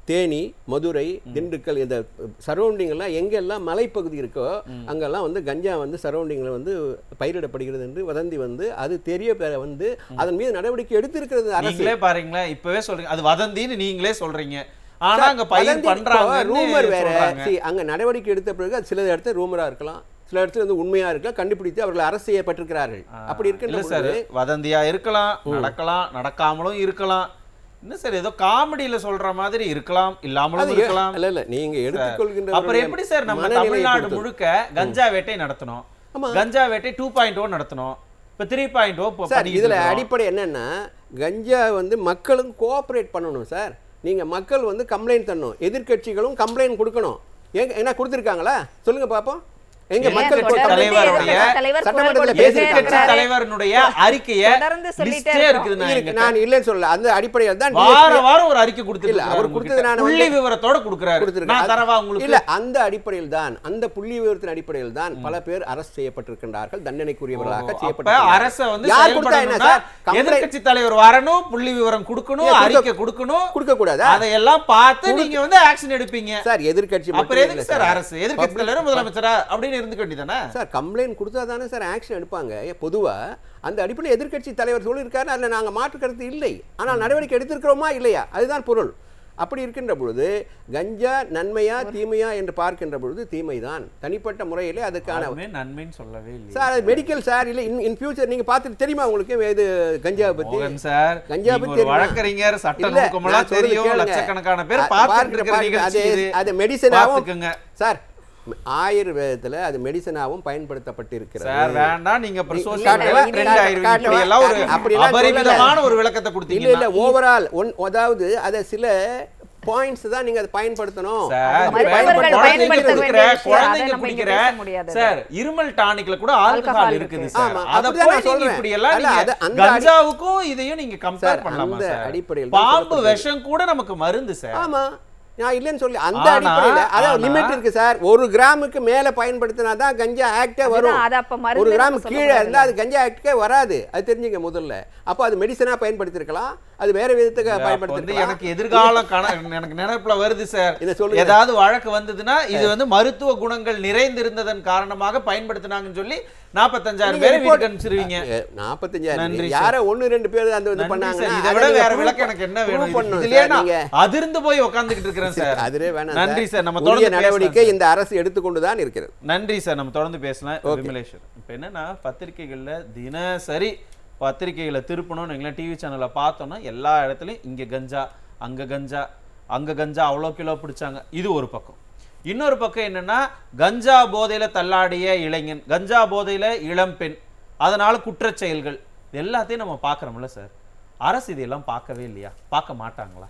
தேனி மதுரை திண்டுக்கல் இந்த சரௌண்டிங்லாம் எங்கெல்லாம் மலைப்பகுதி இருக்கோ அங்கெல்லாம் வந்து கஞ்சா வந்து சரௌண்டிங்கில் வந்து பயிரிடப்படுகிறது என்று வதந்தி வந்து அது தெரிய பெற வந்து அதன் மீது நடவடிக்கை எடுத்திருக்கிறது அரசு நீங்களே பாருங்களேன் இப்பவே சொல்றீங்க அது வதந்தின்னு நீங்களே சொல்றீங்க ஆனா அங்க பயிர் வதந்தி பண்றாங்க ரூமர் வேற சொல்றாங்க See, அங்க நடவடிக்கை எடுத்த பிறகு அது சில இடத்துல ரூமரா இருக்கலாம் சில இடத்துல வந்து உண்மையா இருக்கலாம் கண்டுபிடித்து அவர்கள் அரசு செய்யப்பட்டிருக்கிறார்கள் அப்படி இல்ல இருக்கின்ற சார் பொழுது வதந்தியா இருக்கலாம் நடக்கலாம் நடக்காமலும் இருக்கலாம் என்ன சார் ஏதோ காமெடியில சொல்ற மாதிரி இருக்கலாம் இல்லாமலும் அது இருக்கலாம் இல்ல இல்ல நீங்க எடுத்துக்கொள்கின்ற அப்புறம் எப்படி சார் நம்ம தமிழ்நாடு முழுக்க கஞ்சா வேட்டை நடத்தணும் ஆமா. கஞ்சா வேட்டை டூ பாயிண்ட் ஓ நடத்தணும் இப்ப த்ரீ பாயிண்ட் ஓ சார் இதுல அடிப்படை என்னன்னா கஞ்சா வந்து மக்களும் கோஆப்ரேட் பண்ணணும் சார் நீங்க மக்கள் வந்து கம்ப்ளைண்ட் தரணும் எதிர்க்கட்சிகளும் கம்ப்ளைண்ட் கொடுக்கணும் ஏங்க என்ன கொடுத்துருக்காங்களா சொல்லுங்க பாப்போம் எங்க எதிர்க்கட்சி மக்கள் தொடர்ந்து தலைவருடைய எதிர்க்கட்சி தலைவர் குரல் சட்டமன்றத்துல கொடுத்துட்டே பேசியிருக்காங்க. எதிர்க்கட்சி இருக்கிறாரு. தலைவருடைய அறிக்கைய தொடர்ந்து சொல்லிட்டே லிஸ்டே இருக்கிறோம். இருக்குது நான் இருக்கு. என்கிட்ட. நான் இல்லைன்னு சொல்லல அந்த அடிப்படையில் தான் வார DSP வாரம் ஒரு அறிக்கை இல்ல, கொடுத்துருக்காரு அவர் கொடுத்தது நான் வந்து- புள்ளி விவரத்தோட கொடுக்குறாரு கொடுத்திருக்காரு. நான் தரவா இல்ல உங்களுக்கு அந்த அடிப்படையில் தான் அந்த புள்ளி விவரத்தின் அடிப்படையில் தான் பல பேர் அரசு செய்யப்பட்டிருக்கின்றார்கள் தண்டனைக்குரியவர்களாக அப்ப செய்யப்பட்டிருக்கிறார்கள் அரச வந்து யார் கொடுத்தா என்ன செயல்படணும்னா சார் கம்ப்ளைண்ட் எதிர்க்கட்சி தலைவர் வரணும் புள்ளி விவரம் கொடுக்கணும் ஏன் கொடுக்க- அறிக்கை கொடுக்கணும் கொடுக்க கூடாதா அதையெல்லாம் பார்த்து நீங்க வந்து ஆக்ஷன் எடுப்பீங்க சார் எதிர்க்கட்சி அப்புறம் மட்டும் எதுக்கு இல்ல சார் அரசு எதிர்க்கட்சி தலைவர் முதலமைச்சரா அப்படின்னு இருந்துக்க வேண்டியதானே சார் கம்ப்ளைண்ட் கொடுத்தா தானே சார் ஆக்ஷன் எடுப்பாங்க ஏ, பொதுவா அந்த அடிப்படையில் எதிர்க்கட்சி தலைவர் சொல்லியிருக்காரு அதில் நாங்கள் மாற்று கருத்து இல்லை ஆனால் நடவடிக்கை எடுத்திருக்கிறோமா இல்லையா அதுதான் பொருள் அப்படி இருக்கின்ற பொழுது கஞ்சா நன்மையா தீமையா என்று பார்க்கின்ற பொழுது தீமைதான் தனிப்பட்ட முறையிலே அதுக்கான யாருமே நன்மைன்னு சொல்லவே இல்லை சார் அது மெடிக்கல் சார் இல்லை இன் இன் ஃபியூச்சர் நீங்கள் பார்த்துட்டு தெரியுமா உங்களுக்கு இது கஞ்சாவை பற்றி மோகன் சார் கஞ்சா நீங்க பத்தி ஒரு தெரியுமா? வழக்கறிஞர் சட்ட இல்ல, நுணுக்கமெல்லாம் நான் சொல்றது தெரியும் கேளுங்க. லட்சக்கணக்கான பேர் அ- பார்த்துட்டு பார்க்கிற இருக்கிற பார்க்க- நிகழ்ச்சி அது- இது. அது மெடிசனாவும் பார்த்துக்குங்க. சார் ஆயுர்வேதத்துல அது மெடிசனாவும் பயன்படுத்தப்பட்டிருக்கிறது சார் வேண்டாம் நீங்க அப்புறம் நீ- social காட்டவா? media trend காட்ட- ஆயிருவீங்க. காட்டவா? இப்படி எல்லாம் ஒரு அப்படிலாம் அபரிமிதமான ஒரு விளக்கத்தை இல்ல கொடுத்தீங்க இல்ல ஓவரால் ஒன் அதாவது அதை சில பாயிண்ட்ஸ் தான் நீங்க அதை பயன்படுத்தணும் சார் அப்படி மருத்துவர்கள் குழந்தைங்க பயன்படுத்த குடிக்கிற வேண்டிய விஷயம். அதை குழந்தைங்க நம்ம இங்க குடிக்கிற பேச முடியாது. சார் இருமல் டானிக்ல கூட ஆல்கஹால் ஆல்கஹால் இருக்குது இருக்கு. சார் ஆமா, அத அப்படிதான் போய் நான் நீங்க சொல்றேன். இப்படி எல்லாம் அல்ல, நீங்க அது அந்த அடி- கஞ்சாவுக்கும் இதையும் நீங்க கம்பேர் சார், பண்ணலாமா அந்த சார் அடிப்படையில் தான் பாம்பு சொல்லப்படுது. விஷம் கூட நமக்கு மருந்து சார் ஆமா நான் இல்லைன்னு சொல்லி அந்த ஆனா- அடிப்படையில அதாவது ஆனா- லிமிட் இருக்கு சார் ஒரு கிராமுக்கு மேல பயன்படுத்தினா தான் கஞ்சா ஆக்டே வரும் அதுதான், அது அப்ப மருந்து ஒரு கிராம் நம்ம கீழே சொல்லக்கூடாது. இருந்தா அது கஞ்சா ஆக்டே வராது அது தெரிஞ்சுங்க முதல்ல அப்போ அது மெடிசனா பயன்படுத்திருக்கலாம் அது வேற விதத்துக்கு அப்ப வந்து பயன்படுத்திருக்கலாம் எனக்கு எதிர்காலம் கண எனக்கு நினைப்புல வருது சார் இதை சொல்லுங்க. ஏதாவது வழக்கு வந்ததுன்னா இது வந்து மருத்துவ குணங்கள் நிறைந்திருந்ததன் காரணமாக பயன்படுத்தினாங்கன்னு சொல்லி நாற்பத்தஞ்சாயிரம் நீங்க பேரை report- வீட்டுக்கு அனுப்பிச்சிருவீங்க ஏ, 45,000 நன்றி பேர். சார். யாரோ ஒண்ணு ரெண்டு பேர் அந்த வந்து நன்றி பண்ணாங்கன்னா சார். இதை அதை விட நீங்க வேற prove விளக்கம் பண்- எனக்கு என்ன prove வேணும் பண்ணணும் இதுலயே சார். நான் நீங்க அதிர்ந்து போய் உட்கார்ந்துகிட்டு இருக்கிறேன் சார் அதிலே வேணாம் நன்றி சார் நம்ம உரிய தொடர்ந்து நடவடிக்கை பேசலாம் இந்த அரசு எடுத்துக்கொண்டு தான் இருக்கிறது நன்றி சார் நம்ம தொடர்ந்து பேசலாம் விமலேஸ்வர் இப்போ என்னன்னா பத்திரிக்கைகள்ல தினசரி பத்திரிக்கைகளை திருப்பணும்னு எங்களை டிவி சேனல்ல பார்த்தோம்னா எல்லா இடத்துலயும் இங்க கஞ்சா அங்க கஞ்சா அங்க கஞ்சா அவ்வளோ கிலோ பிடிச்சாங்க இது ஒரு பக்கம் இன்னொரு பக்கம் என்னன்னா கஞ்சா போதையில தள்ளாடிய இளைஞன் கஞ்சா போதையில இளம்பெண் அதனால குற்றச் செயல்கள் இது எல்லாத்தையும் நம்ம பார்க்குறோம்ல சார் அரசு இதெல்லாம் பார்க்கவே இல்லையா பார்க்க மாட்டாங்களா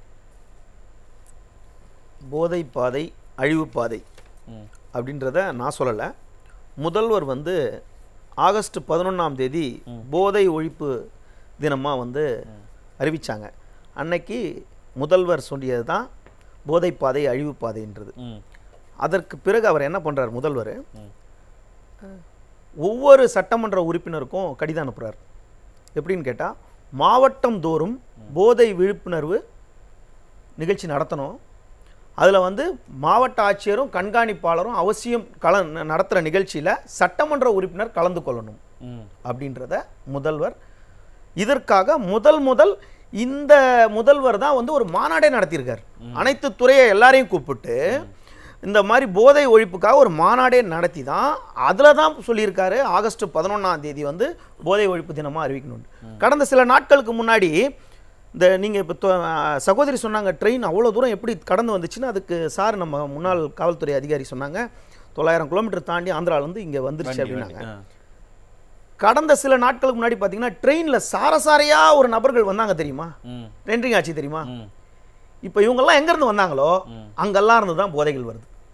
போதை பாதை அழிவு பாதை ம். அப்படின்றத நான் சொல்லலை முதல்வர் வந்து ஆகஸ்ட் பதினொன்றாம் தேதி போதை ஒழிப்பு தினமாக வந்து அறிவிச்சாங்க அன்னைக்கு முதல்வர் சொல்லியது தான் போதை பாதை அழிவு பாதைன்றது ம் அதற்கு பிறகு அவர் என்ன பண்ணுறார் முதல்வர் ஒவ்வொரு சட்டமன்ற உறுப்பினருக்கும் கடிதம் அனுப்புகிறார் எப்படின்னு கேட்டால் மாவட்டம் தோறும் போதை விழிப்புணர்வு நிகழ்ச்சி நடத்தணும் அதில் வந்து மாவட்ட ஆட்சியரும் கண்காணிப்பாளரும் அவசியம் கல நடத்துகிற நிகழ்ச்சியில் சட்டமன்ற உறுப்பினர் கலந்து கொள்ளணும் ம் அப்படின்றத முதல்வர் இதற்காக முதல் முதல் இந்த முதல்வர் தான் வந்து ஒரு மாநாடே நடத்தியிருக்கார் அனைத்து துறையை எல்லாரையும் கூப்பிட்டு இந்த மாதிரி போதை ஒழிப்புக்காக ஒரு மாநாடே நடத்தி தான் அதில் தான் சொல்லியிருக்காரு ஆகஸ்ட் பதினொன்றாம் தேதி வந்து போதை ஒழிப்பு தினமாக அறிவிக்கணும் கடந்த சில நாட்களுக்கு முன்னாடி இந்த நீங்கள் இப்போ சகோதரி சொன்னாங்க ட்ரெயின் அவ்வளோ தூரம் எப்படி கடந்து வந்துச்சுன்னு அதுக்கு சார் நம்ம முன்னாள் காவல்துறை அதிகாரி சொன்னாங்க தொள்ளாயிரம் கிலோமீட்டர் தாண்டி ஆந்திராவிலேருந்து இங்கே வந்துருச்சு வண்டி, அப்படின்னாங்க வண்டி. ஆ. கடந்த சில நாட்களுக்கு முன்னாடி பார்த்தீங்கன்னா ட்ரெயினில் சாரசாரையா ஒரு நபர்கள் வந்தாங்க தெரியுமா ம் ரெண்டரிங் ஆச்சு தெரியுமா ம் இப்போ இவங்கெல்லாம் எங்கேருந்து வந்தாங்களோ அங்கெல்லாம் இருந்து தான் போதைகள் வருது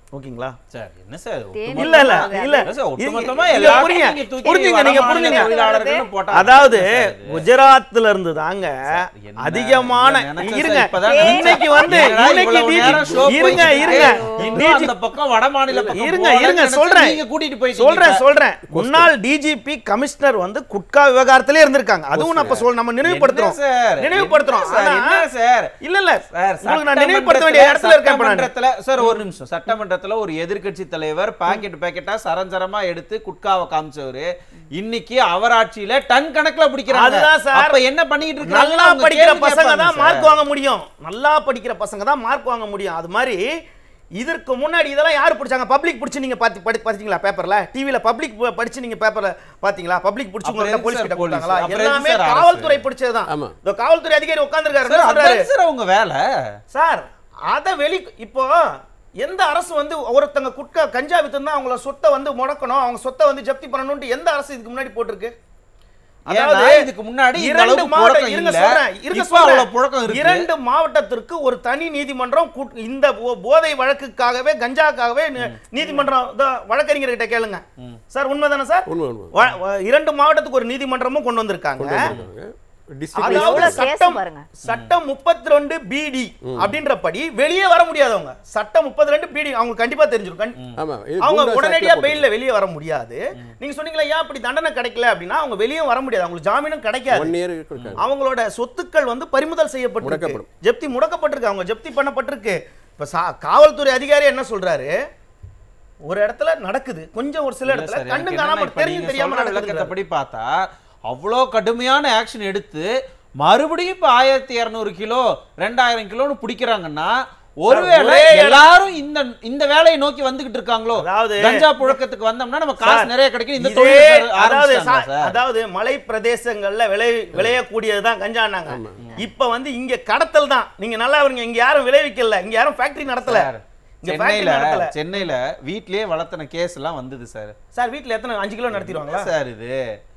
ஓகேங்களா சார் என்ன சார் தேனி இல்ல இல்ல அது- இல்ல இல்ல சார், ஒட்டுமொத்தமா இங்க எல்லாத்தையும் புரியுங்க நீங்க தூக்கி புரிஞ்சுங்க நீங்க வடமாநில புரிஞ்சுங்க தொழிலாளர்கள்னு போட்டா அதாவது என்ன சார் இது? குஜராத்ல இருந்து தாங்க என்ன அதிகமான இதை நினைச்சேன் இருங்க சார், இப்பதான் இன்னைக்கு வந்து என்னடா இன்னைக்கு இவ்வளவு DG நேரம் show இருங்க போயிட்டு இருங்க இருக்கு. இன்னும் அந்த பக்கம் வட மாநில பக்கம் இருங்க போகலன்னு இருங்க நினைச்சு சொல்றேன் நீங்க கூட்டிட்டு போயிட்டீங்க சொல்றேன் இப்ப. சொல்றேன் முன்னாள் டிஜிபி கமிஷனர் வந்து குட்கா விவகாரத்திலே இருந்திருக்காங்க அதுவும் நம்ம சொல் நம்ம நினைவுபடுத்துறோம் என்ன சார்? நினைவுபடுத்துறோம் என்ன சார்? ஆனா- என்ன சார்? இல்ல இல்ல சார், உங்களுக்கு நான் நினைவுபடுத்த வேண்டிய இடத்துல இருக்கேன் இப்ப நான். சட்டமன்றத்துல சார் ஒரு நிமிஷம் சட்டமன்றத்துல ஒரு எதிர்க்கட்சி தலைவர் பாக்கெட் பாக்கெட்டா சரஞ்சரமா எடுத்து குட்காவை காமிச்சவரு இன்னைக்கு அவர் ஆட்சியில டன் கணக்குல பிடிக்கிறாங்க அதுதான் சார். அப்ப என்ன பண்ணிட்டு இருக்காங்க நல்லா படிக்கிற பசங்க தான் மார்க் வாங்க முடியும் நல்லா படிக்கிற பசங்க தான் மார்க் வாங்க முடியும் அது மாதிரி இதற்கு முன்னாடி இதெல்லாம் யார் பிடிச்சாங்க பப்ளிக் பிடிச்சி நீங்க பாத்தி படி பாத்தீங்களா பேப்பர்ல டிவில பப்ளிக் படிச்சு நீங்க பேப்பர்ல பாத்தீங்களா பப்ளிக் பிடிச்சு அப்புறம் உங்கள்ட்ட எதுக்கு போலீஸ் சார் கிட்ட போலீஸ்? கொடுத்தாங்களா அப்புறம் எதுக்கு எல்லாமே சார் அரசு? காவல்துறை பிடிச்சதுதான் ஆமா. இந்த காவல்துறை அதிகாரி உட்கார்ந்திருக்காரு சார் என்ன சொல்றாரு அதான் சார் உங்க வேலை சார் அத வெளி இப்போ எந்த அரசு வந்து ஒருத்தங்க குட்கா கஞ்சா வித்துனா அவங்கள சொத்தை வந்து முடக்கணும் அவங்க சொத்தை வந்து ஜப்தி பண்ணணும்னு எந்த அரசு இதுக்கு முன்னாடி போட்டிருக்கு ஏன்னா, இதுக்கு முன்னாடி இந்த இரண்டு அளவுக்கு மாவட்ட புழக்கம் இருங்க இல்ல. சொல்றேன் இருங்க இப்ப அவ்வளவு சொல்றேன் புழக்கம் இருக்கு. இரண்டு மாவட்டத்திற்கு ஒரு தனி நீதிமன்றம் குட்- இந்த போ- போதை வழக்குக்காகவே கஞ்சாக்காகவே நி- நீதிமன்றம் இதோ வழக்கறிஞர்கிட்ட கேளுங்க சார் உண்மைதானே சார் உண்மை உண்மை வ- வ- இரண்டு மாவட்டத்துக்கு ஒரு நீதிமன்றமும் கொண்டு வந்திருக்காங்க டிஸ்ட்ரிக்ட் அதாவது எவ்வளவு case சட்டம் பாருங்க. சட்டம் முப்பத்தி ரெண்டு பிடி அப்படின்றபடி வெளியே வர முடியாதவங்க சட்டம் முப்பத்தி ரெண்டு பிடி அவங்களுக்கு கண்டிப்பா தெரிஞ்சிரும் கண்- ஆமா இது அவங்க குண்டா உடனடியா சாட்ல பெயில்ல வெளியே வர முடியாது நீங்க சொன்னீங்களா ஏன் அப்படி தண்டனை கிடைக்கல அப்படின்னா அவங்க வெளியே வர முடியாது அவங்களுக்கு ஜாமீனும் கிடைக்காது ஒன் இயர் இருக்காங்க அவங்களோட சொத்துக்கள் வந்து பறிமுதல் செய்யப்பட்டிருக்கு முடக்கப்படும். ஜப்தி முடக்கப்பட்டிருக்கு அவங்க ஜப்தி பண்ணப்பட்டிருக்கு இப்ப சா- காவல்துறை அதிகாரி என்ன சொல்றாரு ஒரு இடத்துல நடக்குது கொஞ்சம் ஒரு சில இல்ல இடத்துல சார், கண்ணு எனக்கு காணாம என்னன்னா, இப்ப தெரியும் நீங்க தெரியாம சொல்ற நடக்குது விளக்கத்தைப்படி பார்த்தா அவ்வளோ கடுமையான ஆக்ஷன் எடுத்து மறுபடியும் இப்ப ஆயிரத்தி இருநூறு கிலோ ரெண்டாயிரம் கிலோன்னு பிடிக்கிறாங்கன்னா ஒருவேளை ஒரே இடம்- எல்லாரும் இந்த இந்த வேலையை நோக்கி வந்துகிட்டு இருக்காங்களோ அதாவது- கஞ்சா புழக்கத்துக்கு வந்தோம்னா நம்ம காசு சார், நிறைய கிடைக்கும் இந்த இதே- தொழில் சார் அதாவது ஆரம்பிச்சிட்டாங்களா சா- சார்? அதாவது மலை பிரதேசங்கள்ல விளை விளையக்கூடியதுதான் கஞ்சானாங்க இப்ப வந்து இங்க கடத்தல் தான் நீங்க நல்லா இருங்க இங்க யாரும் விளைவிக்கல இங்க யாரும் ஃபேக்டரி நடத்தல சார், இங்க ஃபேக்டரி சென்னையில நடத்தல சென்னையில வீட்லயே வளர்த்தன கேஸ் எல்லாம் வந்தது சார் சார் வீட்ல எத்தனை அஞ்சு கிலோ நடத்திடுவாங்களா சார் இது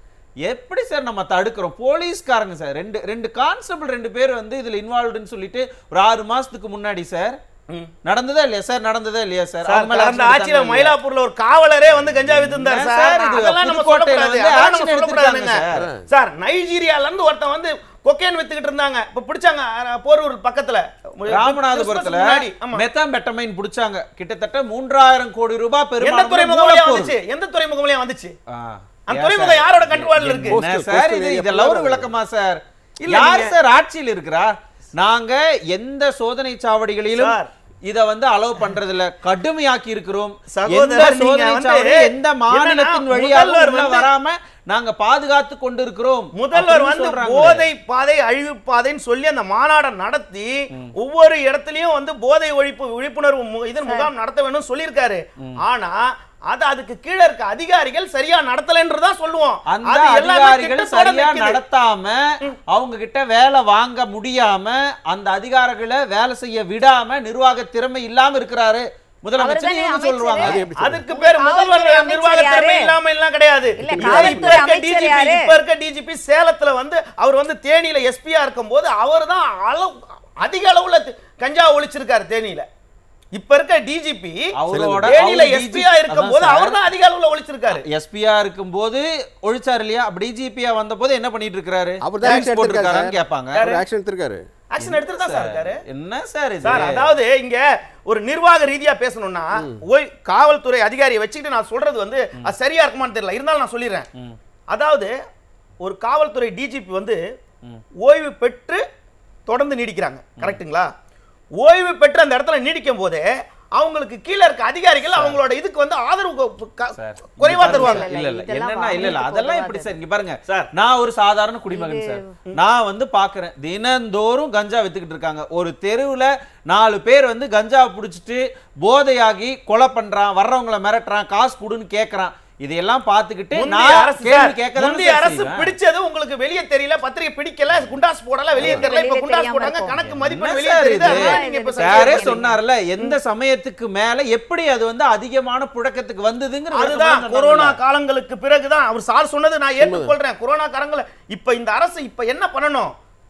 எப்படி சார் நம்ம தடுக்கிறோம் போலீஸ்காரங்க சார் ரெண்டு ரெண்டு கான்ஸ்டபிள் ரெண்டு பேர் வந்து இதுல இன்வால்வ்டுன்னு சொல்லிட்டு ஒரு ஆறு மாசத்துக்கு முன்னாடி சார் நடந்ததா இல்லையா சார் நடந்ததா இல்லையா சார் சார் அவங்க மேல கடந்த action ஆட்சியில எடுத்தாங்களா இல்லையா? மயிலாப்பூர்ல ஒரு காவலரே வந்து கஞ்சா வித்திருந்தார் என்ன சார் சார் இது? அதெல்லாம் நம்ம புதுக்கோட்டையில சொல்லக்கூடாது வந்து அதெல்லாம் நம்ம action சொல்லக்கூடாதுங்க எடுத்திருக்காங்க சார் நைஜீரியால இருந்து ஒருத்தன் வந்து கொக்கைன் வித்துக்கிட்டு இருந்தாங்க இப்ப பிடிச்சாங்க அஹ், போரூர் பக்கத்துல ராமநாதபுரத்துல முன்னாடி, ஆமா. மெத்தாம்பெட்டமைன் புடிச்சாங்க கிட்டத்தட்ட மூன்றாயிரம் கோடி ரூபாய் எந்த பெருமாள் துறைமுகம் வழியா வந்துச்சு எந்த துறைமுகம் வழியா வந்துச்சு அந்த துறைமுகம் யாரோட கண்ட்ரோல்ல இருக்கு என்ன Coastal- சார் coastal இது area இதெல்லாம் ஒரு full-ஆ விளக்கமா சார் இல்ல, யார் நீங்க- சார் ஆட்சியில் இருக்கிறா நாங்க எந்த சோதனை சாவடிகளிலும் சார். இத வந்து அலோவ் பண்றது இல்ல கடுமையாக்கி இருக்கிறோம் சகோதரர், எந்த நீங்க சோதனை வந்து சாவடி எந்த மாநிலத்தின் என்னன்னா, வழியாக முதல்வர் உள்ள வந்து- வராம நாங்க பாதுகாத்து கொண்டிருக்கிறோம் முதல்வர் அப்படின்னு வந்து சொல்றாங்களே. போதை பாதை அழிவு பாதைன்னு சொல்லி அந்த மாநாடை நடத்தி ஒவ்வொரு இடத்துலயும் வந்து போதை ஒழிப்பு விழிப்புணர்வு மு- இது முகாம் நடத்த வேணும்னு சொல்லியிருக்காரு ஆனா அது அதுக்கு கீழே இருக்க அதிகாரிகள் சரியா நடத்தலைன்றதான் சொல்லுவோம் அந்த அது எல்லாமே அதிகாரிகள் திட்டத்தோட சரியா நிக்குது. நடத்தாம அவங்க கிட்ட வேலை வாங்க முடியாம அந்த அதிகாரிகளை வேலை செய்ய விடாம நிர்வாக திறமை இல்லாம இருக்கிறாரு முதலமைச்சர் அவர்தானே இவங்க சொல்றாங்க அமைச்சரு? அது எப்படி அதுக்கு பேர் முதல்வர் காவல்துறை நிர்வாக அமைச்சர் திறமை யாரு? இல்லாம எல்லாம் கிடையாது இல்ல, இப்ப காவல்துறை இருக்க அமைச்சர் DGP யாரு? இப்ப இருக்க டிஜிபி சேலத்துல வந்து அவர் வந்து தேனியில எஸ்பியா இருக்கும்போது அவர் தான் அளவு அதிக அளவுல தி- கஞ்சா ஒழிச்சிருக்காரு தேனியில இப்ப இருக்க டிஜிபி அவரோட தேனியில அவர் எஸ்பியா DGP இருக்கும்போது அதான் அவர் தான் அதிக அளவுல ஒழிச்சிருக்காரு எஸ்பியா இருக்கும்போது ஒழிச்சாரு இல்லையா அப்படி டிஜிபியா வந்த போது என்ன பண்ணிட்டு இருக்காரு அவர் தான் Thanks action போட்டிருக்காரான்னு எடுத்திருக்காரு கேட்பாங்க அவர் ஆக்ஷன் எடுத்திருக்காரு ஆக்ஷன் எடுத்துட்டு தான் சார் இருக்காரு என்ன சார் இது சார் அதாவது இங்க ஒரு நிர்வாக ரீதியா பேசணும்னா ஓய் காவல்துறை அதிகாரியை வச்சுக்கிட்டு நான் சொல்றது வந்து அது சரியா இருக்குமான்னு தெரியல இருந்தாலும் நான் சொல்லிடுறேன் அதாவது ஒரு காவல்துறை டிஜிபி வந்து ஓய்வு பெற்று தொடர்ந்து நீடிக்கிறாங்க கரெக்ட்டுங்களா ஓய்வு பெற்று அந்த இடத்துல நீடிக்கும் போதே அவங்களுக்கு கீழே இருக்க அதிகாரிகள் அவங்களோட இதுக்கு வந்து ஆதரவு கொ- க- சார், குறைவா இங்க தருவாங்க பாருங்க. இல்ல இல்ல இதெல்லாம் என்னன்னா இல்ல இல்ல வாங்கிட்டு அதெல்லாம் போகாது. இப்படி சார் இங்க பாருங்க சார். நான் ஒரு சாதாரண குடிமகன் சார் நான் வந்து பாக்குறேன் தினந்தோறும் கஞ்சா வித்துக்கிட்டு இருக்காங்க ஒரு தெருவுல நாலு பேர் வந்து கஞ்சா புடிச்சிட்டு போதையாகி கொலை பண்றான் வர்றவங்கள மிரட்டுறான் காசு கொடுன்னு கேக்குறான் இதையெல்லாம் பார்த்துக்கிட்டு முந்தைய நான் அரசு கேள்வி சார், கேட்க முந்தைய அரசு பிடிச்சது உங்களுக்கு வெளியே தெரியல பத்திரிகை பிடிக்கல குண்டாஸ் போடல வெளியே தெரியல இப்ப வெளியே குண்டாஸ் தெரியாம போட்டாங்க இருக்கும். கணக்கு என்ன மதிப்பெண் வெளியே சார் தெரியுது இது? அதனால நீங்க இப்ப சாரே சந்தேகப்படுறீங்க. சொன்னார்ல எந்த சமயத்துக்கு மேல எப்படி அது வந்து அதிகமான புழக்கத்துக்கு வந்ததுங்கிற அதுதான் விளக்கம் கொரோனா சொன்னாங்கல்ல. காலங்களுக்கு பிறகுதான் அவர் சார் சொன்னது நான் ஏற்றுக்கொள்றேன் கொரோனா காலங்கள இப்ப இந்த அரசு இப்ப என்ன பண்ணணும்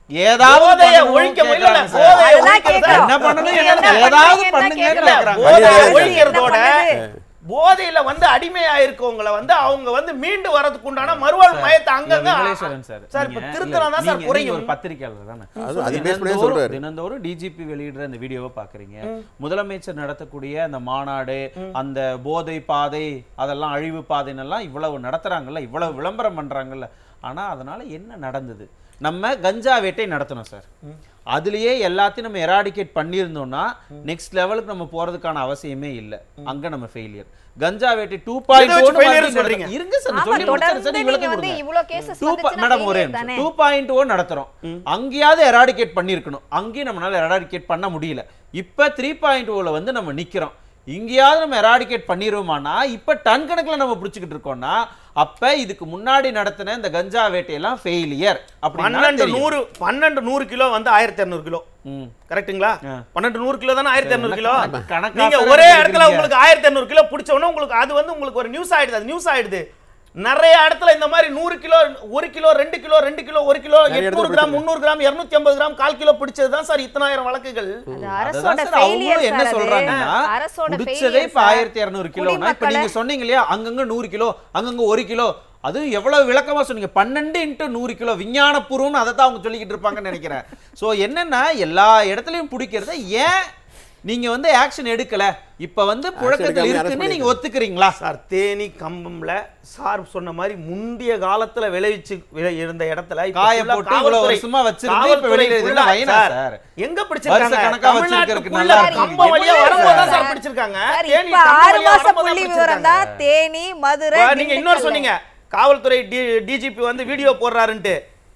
ஏதாவது போதையை பண்ணணும் ஒழிக்க முடியல கேக்குறாங்க சார். போதையை அதுதான் ஒழிக்கிறது கேக்குறோம். என்ன பண்ணணும் நீங்க என்ன என்ன ஏதாவது பண்றீங்க, பண்ணுங்க என்ன இல்ல, கேக்குறாங்க. போதையை அரசு ஒழிக்கிறதோட என்ன பண்ணுது? போதையில வந்து அடிமையாயிருக்கவங்கள வந்து அவங்க வந்து மீண்டு வரதுக்கு உண்டான மறுவாழ் மையத்தை அங்கங்க விமலேஸ்வரன் சார் சார் இப்ப நீங்க- திருத்தலாம் தான் இல்ல, சார் நீங்க- நீங்க குறையும் ஒரு பத்திரிக்கையாளர் தானே அது- அது base பண்ணி தினந்தோறும் சொல்றாரு. தினந்தோறும் டிஜிபி வெளியிடுற அந்த வீடியோவை பாக்குறீங்க முதலமைச்சர் நடத்தக்கூடிய அந்த மாநாடு அந்த போதை பாதை அதெல்லாம் அழிவு பாதைன்னு எல்லாம் இவ்வளவு நடத்துறாங்கல்ல இவ்வளவு விளம்பரம் பண்றாங்கல்ல ஆனா அதனால என்ன நடந்தது நம்ம கஞ்சா வேட்டை நடத்தணும் சார் அதுலயே எல்லாத்தையும் நம்ம எராடிகேட் பண்ணியிருந்தோம்னா நெக்ஸ்ட் லெவலுக்கு நம்ம போறதுக்கான அவசியமே இல்ல அங்க நம்ம ஃபெயிலியர் கஞ்சா வேட்டை டூ இதை வச்சு failure சொல்றீங்க. இருங்க சார் ஆமா, சொல்லி முடிச்சிடுறேன் தொடர்ந்து சார் நீங்க விளக்கம் வந்து கொடுங்க இவ்ளோ cases டூ வந்துச்சுன்னா மேடம் ஒரே failure தானே? டூ பாயிண்ட் ஓ நடத்துறோம் அங்கேயாவது எராடிகேட் பண்ணியிருக்கணும் அங்கேயும் நம்மளால எராடிகேட் பண்ண முடியல இப்ப த்ரீ பாயிண்ட் ஓல வந்து நம்ம நிக்கிறோம் இங்கேயாவது நம்ம எராடிகேட் பண்ணிடுவோமானா இப்ப டன் கணக்குல நம்ம பிடிச்சிக்கிட்டு இருக்கோம்னா அப்ப இதுக்கு முன்னாடி நடத்தின இந்த கஞ்சா வேட்டையெல்லாம் ஃபெயிலியர் பன்னெண்டு அப்படின்னு நூறு பன்னெண்டு நூறு கிலோ வந்து ஆயிரத்தி இரநூறு கிலோ ம். கரெக்ட்டுங்களா ஆ. பன்னெண்டு நூறு கிலோ தானே ஆயிரத்தி இரநூறு கிலோ கணக்கு- கணக்கா நீங்க தானே ஒரே எடுக்கிறீங்க. இடத்துல உங்களுக்கு ஆயிரத்தி இரநூறு கிலோ பிடிச்ச உடனே உங்களுக்கு அது வந்து உங்களுக்கு ஒரு நியூஸ் ஆயிடுது அது நியூஸ் ஆயிடுது நிறைய இடத்துல இந்த மாதிரி நூறு கிலோ ஒரு கிலோ ரெண்டு கிலோ ரெண்டு கிலோ ஒரு கிலோ நிறைய இடத்துல எட்நூறு கிராம் முந்நூறு கிராம் இருநூத்தி ஐம்பது கிராம் கால் கிலோ பிடிச்சது தான் சார் இத்தனாயிரம் வழக்குகள் அது அதுதான் அரசோட சார் failure அவங்களும் என்ன சார் அது. சொல்றாங்கன்னா அரசோட பிடிச்சதே failure இப்ப சார். ஆயிரத்தி இருநூறு கிலோனா இப்ப குடிமக்களை- நீங்க சொன்னீங்க இல்லையா அங்கங்க நூறு கிலோ அங்கங்க ஒரு கிலோ அது எவ்வளவு விளக்கமா சொன்னீங்க பன்னெண்டு இன்ட்டு நூறு கிலோ விஞ்ஞானபூர்வம்னு அதை தான் அவங்க சொல்லிக்கிட்டு இருப்பாங்கன்னு நினைக்கிறேன் சோ என்னன்னா எல்லா இடத்துலயும் பிடிக்கிறத ஏன் நீங்க வந்து ஆக்ஷன் எடுக்கல இப்ப வந்து புழக்கத்தில் எடுக்காம arrest இருக்குன்னு நீங்க பண்ணிருக்காங்க. ஒத்துக்கிறீங்களா சார் தேனி கம்பம்ல சார் சொன்ன மாதிரி முந்தைய காலத்துல விளைவிச்சு விளை- இருந்த இடத்துல இப்ப காய full ஆ போட்டு இவ்வளவு காவல்துறை- வருஷமா வச்சிருந்து இப்ப காவல்துறை வெளியில full இதுல ஆ- வைனா சார், சார். எங்க வருஷ பிடிச்சிருக்காங்க கணக்கா தமிழ்நாட்டுக்குள்ள வச்சிருக்கறதுக்கு நல்லா இருக்கு. கம்பம் வழியா எப்படி வரும்போது தான் சார்? சார் பிடிச்சிருக்காங்க சார், தேனி இப்ப கம்பம் ஆறு வழியா மாச வரும்போது தான் புள்ளி விவரம் பிடிச்சிருக்காங்க. தான் தேனி மதுரை இப்ப நீங்க இன்னொரு திண்டுக்கல்ல. சொன்னீங்க காவல்துறை டிஜிபி வந்து வீடியோ போடுறாருன்ட்டு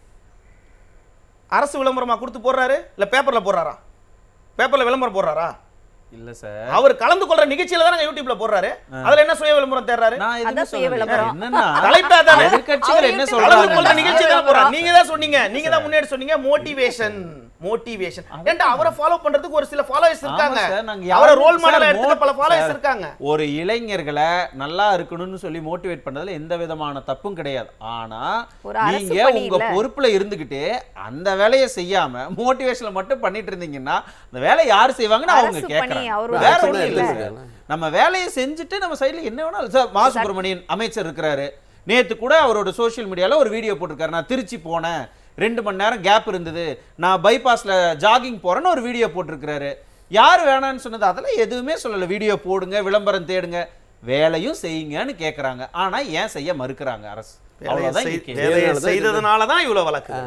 அரசு விளம்பரமா கொடுத்து போடுறாரு இல்ல பேப்பர்ல போடுறாரா பேப்பர்ல விளம்பரம் போடுறாரா இல்ல சார் அவர் கலந்து கொள்ற நிகழ்ச்சியில தானே யூடியூப்ல போடுறாரு அதுல என்ன சுய விளம்பரம் தேடுறாரு நான் எதுவுமே அதான் சுய சொல்லலையே. விளம்பரம். என்னன்னா தலைப்பா தானே? எதிர்க்கட்சிகள் என்ன அவர் கலந்து கொள்ற சொல்றாங்க நிகழ்ச்சி தான் போறாரு நீங்க தான் சொன்னீங்க நீங்க தான் முன்னாடி சொன்னீங்க மோட்டிவேஷன் மோட்டிவேஷன் ஏன்டா அவரை ஃபாலோ பண்றதுக்கு ஒரு சில ஃபாலோவர்ஸ் இருக்காங்க ஆமா சார், நாங்க அவரை யாரும் ரோல் மாடலா சார், எடுத்துக்க பல மோ- ஃபாலோவர்ஸ் சார், இருக்காங்க ஒரு இளைஞர்களை நல்லா இருக்கணும்னு சொல்லி மோட்டிவேட் பண்றதுல எந்த விதமான தப்பும் கிடையாது ஆனா ஒரு அரசு நீங்க பணி உங்க இல்ல. பொறுப்புல இருந்துகிட்டு அந்த வேலையை செய்யாம மோட்டிவேஷன்ல மட்டும் பண்ணிட்டு இருந்தீங்கன்னா அந்த வேலையை யார் செய்வாங்கன்னு அவங்க அரசு பணி, கேக்குறாங்க அவரோட வேற action ஒண்ணும் இல்ல எடுத்துருக்காங்க. சார். நம்ம வேலையை செஞ்சுட்டு நம்ம சைடுல என்ன வேணாலும் சார் மா சுப்பிரமணியன் அமைச்சர் இருக்கிறாரு நேத்து கூட அவரோட சோஷியல் மீடியால ஒரு வீடியோ போட்டிருக்காரு நான் திருச்சி போனேன் ரெண்டு மணி நேரம் கேப் இருந்தது நான் பைபாஸ்ல ஜாகிங் போறேன்னு ஒரு வீடியோ போட்டிருக்கிறாரு யார் வேணான்னு சொன்னது அதெல்லாம் எதுவுமே சொல்லல வீடியோ போடுங்க விளம்பரம் தேடுங்க வேலையும் செய்யுங்கன்னு கேக்குறாங்க ஆனா ஏன் செய்ய மறுக்கிறாங்க அரசு வேலையை அவ்வளவுதான் செய்- இங்க கேள்வி. வேலையை வேலையால தான் செய்ததுனால தான் இவ்வளவு வழக்கு